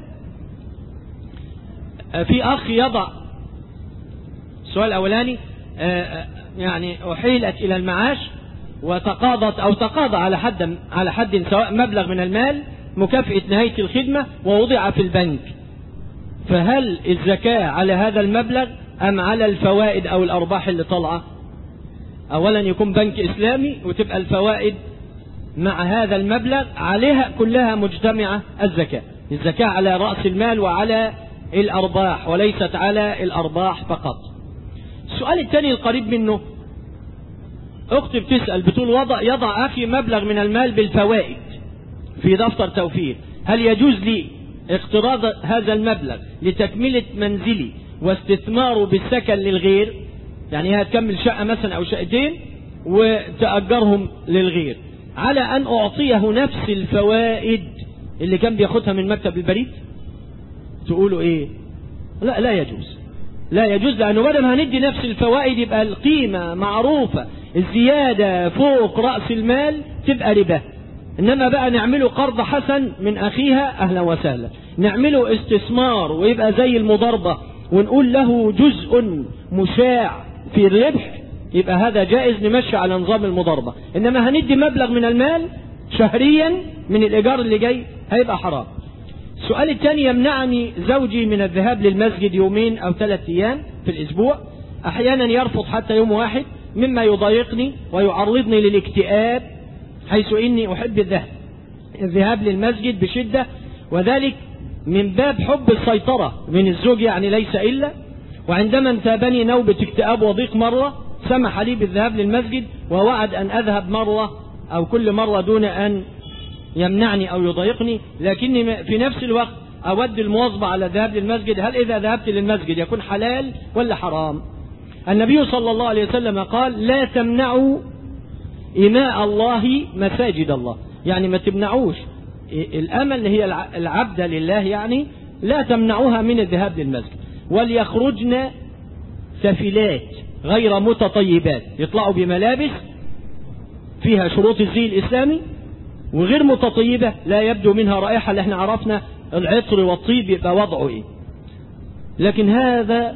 في أخ يضع السؤال الأولاني يعني أحيلت إلى المعاش وتقاضت أو تقاضى على حد على حد سواء مبلغ من المال مكافأة نهاية الخدمة ووضع في البنك فهل الزكاة على هذا المبلغ أم على الفوائد أو الأرباح اللي طالعة أولا يكون بنك إسلامي وتبقى الفوائد مع هذا المبلغ عليها كلها مجتمعة الزكاة الزكاة على رأس المال وعلى الأرباح وليست على الأرباح فقط السؤال الثاني القريب منه أختي بتسأل بتقول وضع يضع أخي مبلغ من المال بالفوائد في دفتر توفير هل يجوز لي اقتراض هذا المبلغ لتكملة منزلي واستثماره بالسكن للغير يعني هي هتكمل شقة مثلا أو شقتين وتأجرهم للغير على أن أعطيه نفس الفوائد اللي كان بياخدها من مكتب البريد تقولوا إيه لا لا يجوز لا يجوز لأنه بدل ما هندي نفس الفوائد يبقى القيمة معروفة الزيادة فوق رأس المال تبقى ربا إنما بقى نعمله قرض حسن من أخيها أهلا وسهلا نعمله استثمار ويبقى زي المضاربة ونقول له جزء مشاع في الربح يبقى هذا جائز نمشي على نظام المضاربة إنما هندي مبلغ من المال شهريا من الإيجار اللي جاي هيبقى حرام السؤال الثاني يمنعني زوجي من الذهاب للمسجد يومين أو ثلاثة أيام في الأسبوع أحيانا يرفض حتى يوم واحد مما يضايقني ويعرضني للاكتئاب حيث إني أحب الذهب الذهاب للمسجد بشدة وذلك من باب حب السيطرة من الزوج يعني ليس إلا وعندما انتابني نوبة اكتئاب وضيق مرة سمح لي بالذهاب للمسجد ووعد أن أذهب مرة أو كل مرة دون أن يمنعني أو يضايقني لكني في نفس الوقت أود المواظبة على الذهاب للمسجد هل إذا ذهبت للمسجد يكون حلال ولا حرام النبي صلى الله عليه وسلم قال لا تمنعوا إماء الله مساجد الله يعني ما تمنعوش الأمل هي العبد لله يعني لا تمنعوها من الذهاب للمسجد وليخرجن سفلات غير متطيبات يطلعوا بملابس فيها شروط الزي الإسلامي وغير متطيبة لا يبدو منها رائحة اللي احنا عرفنا العطر والطيب يبقى وضعه ايه لكن هذا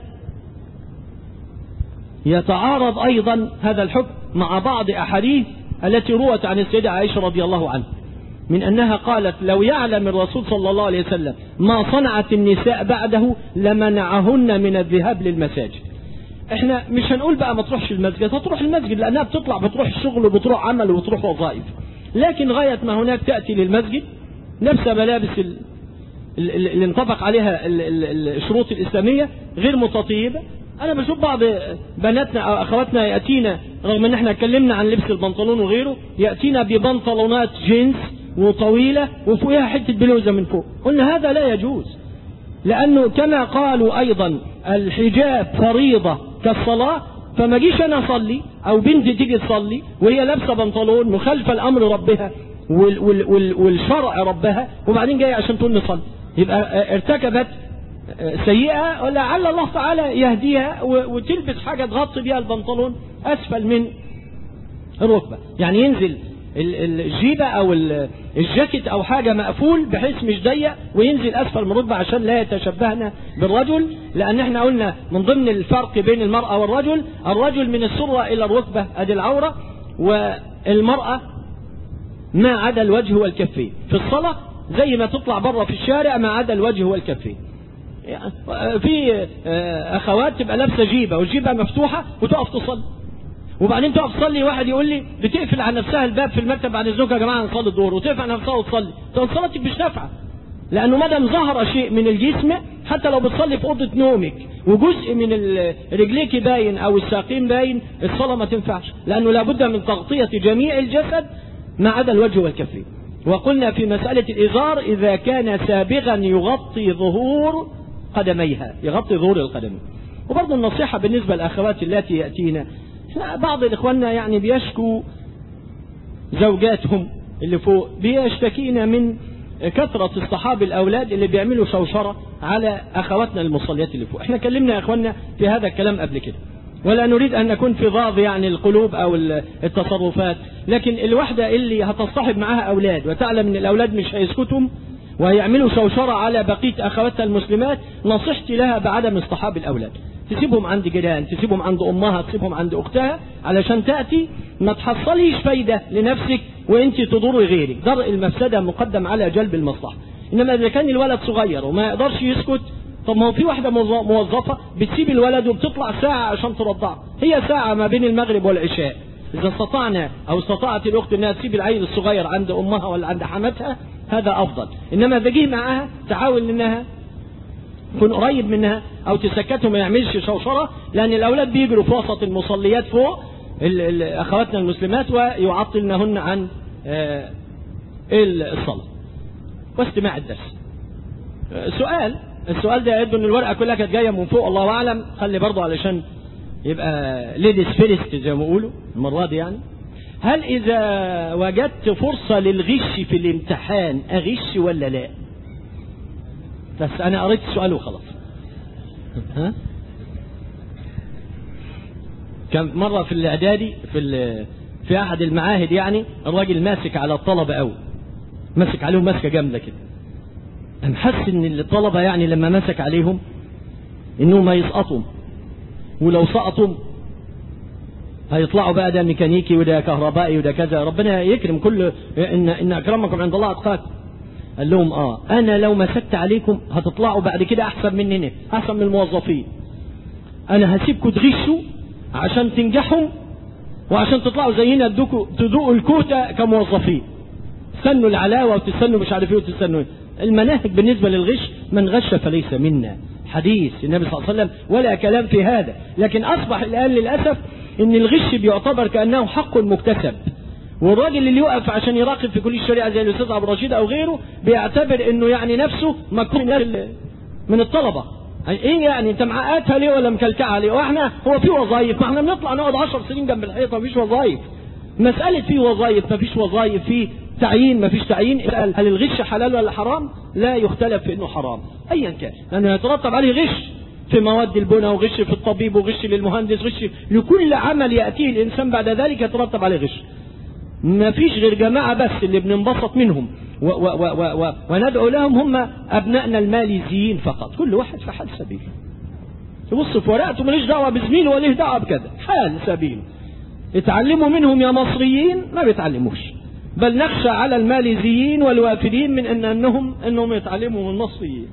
يتعارض ايضا هذا الحكم مع بعض احاديث التي روت عن السيدة عائشة رضي الله عنها من انها قالت لو يعلم الرسول صلى الله عليه وسلم ما صنعت النساء بعده لمنعهن من الذهاب للمساجد احنا مش هنقول بقى ما تروحش المسجد هتروح المسجد لانها بتطلع بتروح الشغل وبتروح عمل وبتروح وظائف لكن غاية ما هناك تأتي للمسجد نفس ملابس اللي انطبق عليها الشروط الإسلامية غير متطيبة أنا بشوف بعض بناتنا أو أخواتنا يأتينا رغم أن احنا اتكلمنا عن لبس البنطلون وغيره يأتينا ببنطلونات جينز وطويلة وفوقها حتة بلوزة من فوق قلنا هذا لا يجوز لأنه كما قالوا أيضا الحجاب فريضة كالصلاة فما جيش انا اصلي او بنتي تيجي تصلي وهي لابسه بنطلون مخالفه لامر ربها وال وال وال والشرع ربها وبعدين جايه عشان تقول نصلي يبقى ارتكبت سيئه ولعل الله تعالى يهديها وتلبس حاجه تغطي بيها البنطلون اسفل من الركبه يعني ينزل الجيبة او الجاكيت او حاجة مقفول بحيث مش ضيق وينزل اسفل من الركبة عشان لا يتشبهنا بالرجل لان احنا قلنا من ضمن الفرق بين المرأة والرجل الرجل من السرة الى الركبة ادي العورة والمرأة ما عدا الوجه والكفين في الصلاة زي ما تطلع بره في الشارع ما عدا الوجه والكفين يعني في اخوات تبقى لابسه جيبه والجيبه مفتوحه وتقف تصلي وبعدين تقف تصلي واحد يقول لي بتقفل على نفسها الباب في المكتب بعد الزوجة يا جماعه نصلي الظهر وتقفل على نفسها وتصلي طب صلاتك مش نافعه لانه ما دام ظهر شيء من الجسم حتى لو بتصلي في اوضه نومك وجزء من رجليك باين او الساقين باين الصلاه ما تنفعش لانه لابد من تغطيه جميع الجسد ما عدا الوجه والكفين وقلنا في مساله الازار اذا كان سابغا يغطي ظهور قدميها يغطي ظهور القدمين وبرضه النصيحه بالنسبه للاخوات اللاتي ياتينا بعض اخواننا يعني بيشكوا زوجاتهم اللي فوق بيشتكينا من كثرة اصطحاب الأولاد اللي بيعملوا شوشرة على أخواتنا المصليات اللي فوق احنا كلمنا يا أخواننا في هذا الكلام قبل كده ولا نريد أن نكون في ضاض يعني القلوب أو التصرفات لكن الواحدة اللي هتصطحب معاها أولاد وتعلم أن الأولاد مش هيسكتهم ويعملوا شوشرة على بقية أخواتها المسلمات نصيحتي لها بعدم اصطحاب الأولاد تسيبهم عند جيران تسيبهم عند أمها تسيبهم عند أختها علشان تأتي ما تحصليش فايدة لنفسك وانت تضر غيرك درء المفسدة مقدم على جلب المصلحة إنما إذا كان الولد صغير وما يقدرش يسكت طب ما هو في واحدة موظفة بتسيب الولد وبتطلع ساعة عشان ترضعه هي ساعة ما بين المغرب والعشاء إذا استطعنا أو استطاعت الأخت أنها تسيب العيل الصغير عند أمها ولا عند حماتها هذا أفضل إنما إذا جه معاها تحاول إنها تكون قريب منها أو تسكته ما يعملش شوشرة لأن الأولاد بيجروا في وسط المصليات فوق أخواتنا المسلمات ويعطلنهن عن الصلاة واستماع الدرس سؤال السؤال ده يبدو ان الورقه كلها كانت جايه من فوق الله اعلم خلي برضه علشان يبقى ليديز فيرست زي ما بيقولوا المره دي يعني هل اذا وجدت فرصه للغش في الامتحان اغش ولا لا بس انا قريت السؤال وخلاص ها كان مره في الاعدادي في في احد المعاهد يعني الراجل ماسك على الطلبه قوي مسك عليهم مسكه جامده كده قام حس ان الطلبه يعني لما مسك عليهم انهم هيسقطوا ولو سقطوا هيطلعوا بقى ده ميكانيكي وده كهربائي وده كذا ربنا يكرم كل ان ان اكرمكم عند الله اتقاكم قال لهم اه انا لو مسكت عليكم هتطلعوا بعد كده احسن مننا احسن من الموظفين انا هسيبكم تغشوا عشان تنجحوا وعشان تطلعوا زينا تدوكوا تذوقوا الكوتا كموظفين تستنوا العلاوه وتستنوا مش عارف ايه وتستنوا ايه المناهج بالنسبه للغش من غش فليس منا حديث النبي صلى الله عليه وسلم ولا كلام في هذا لكن اصبح الان للاسف ان الغش بيعتبر كانه حق مكتسب والراجل اللي يقف عشان يراقب في كل الشريعه زي الاستاذ عبد الرشيد او غيره بيعتبر انه يعني نفسه مكروه من الطلبه ايه يعني انت معقدها ليه ولا مكلكعها ليه واحنا هو في وظايف ما احنا بنطلع نقعد 10 سنين جنب الحيطه مفيش وظايف مساله في وظايف مفيش وظايف في تعيين مفيش تعيين هل الغش حلال ولا حرام لا يختلف في انه حرام ايا كان لانه يترتب عليه غش في مواد البناء وغش في الطبيب وغش للمهندس غش لكل عمل ياتيه الانسان بعد ذلك يترتب عليه غش ما فيش غير جماعة بس اللي بننبسط منهم و و و و وندعو لهم هم أبنائنا الماليزيين فقط كل واحد في حال سبيله تبص في ورقته ماليش دعوة بزميله ولا دعوة بكذا حال سبيله اتعلموا منهم يا مصريين ما بيتعلموش بل نخشى على الماليزيين والوافدين من ان انهم انهم يتعلموا من المصريين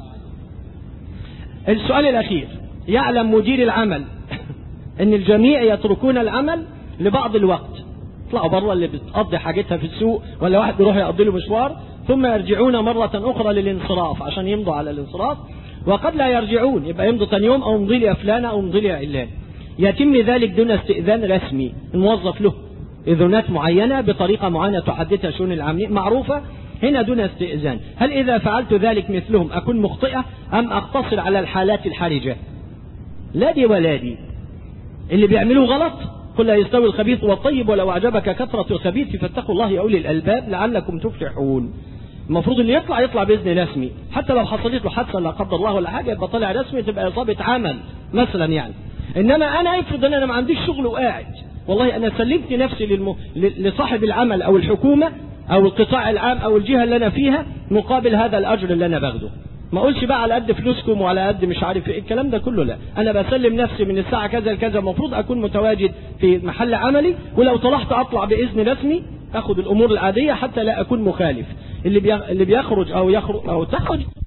السؤال الاخير يعلم مدير العمل ان الجميع يتركون العمل لبعض الوقت يطلعوا بره اللي بتقضي حاجتها في السوق ولا واحد يروح يقضي له مشوار ثم يرجعون مرة أخرى للانصراف عشان يمضوا على الانصراف وقد لا يرجعون يبقى يمضوا ثاني يوم أو يمضي لي يا فلان أو يمضي لي يا علان يتم ذلك دون استئذان رسمي الموظف له إذنات معينة بطريقة معينة تحددها شؤون العاملين معروفة هنا دون استئذان هل إذا فعلت ذلك مثلهم أكون مخطئة أم أقتصر على الحالات الحرجة لا دي ولا دي اللي بيعملوه غلط قل لا يستوي الخبيث والطيب ولو أعجبك كثرة الخبيث فاتقوا الله يا أولي الألباب لعلكم تفلحون المفروض اللي يطلع يطلع باذن رسمي حتى لو حصلت له حادثه لا قدر الله ولا حاجه يبقى طالع رسمي تبقى اصابه عمل مثلا يعني انما انا افرض ان انا ما عنديش شغل وقاعد والله انا سلمت نفسي للم... لصاحب العمل او الحكومه او القطاع العام او الجهه اللي انا فيها مقابل هذا الاجر اللي انا باخده ما اقولش بقى على قد فلوسكم وعلى قد مش عارف ايه الكلام ده كله لا انا بسلم نفسي من الساعه كذا لكذا المفروض اكون متواجد في محل عملي ولو طلعت اطلع باذن رسمي اخد الامور العاديه حتى لا اكون مخالف اللي اللي بيخرج او يخرج او تخرج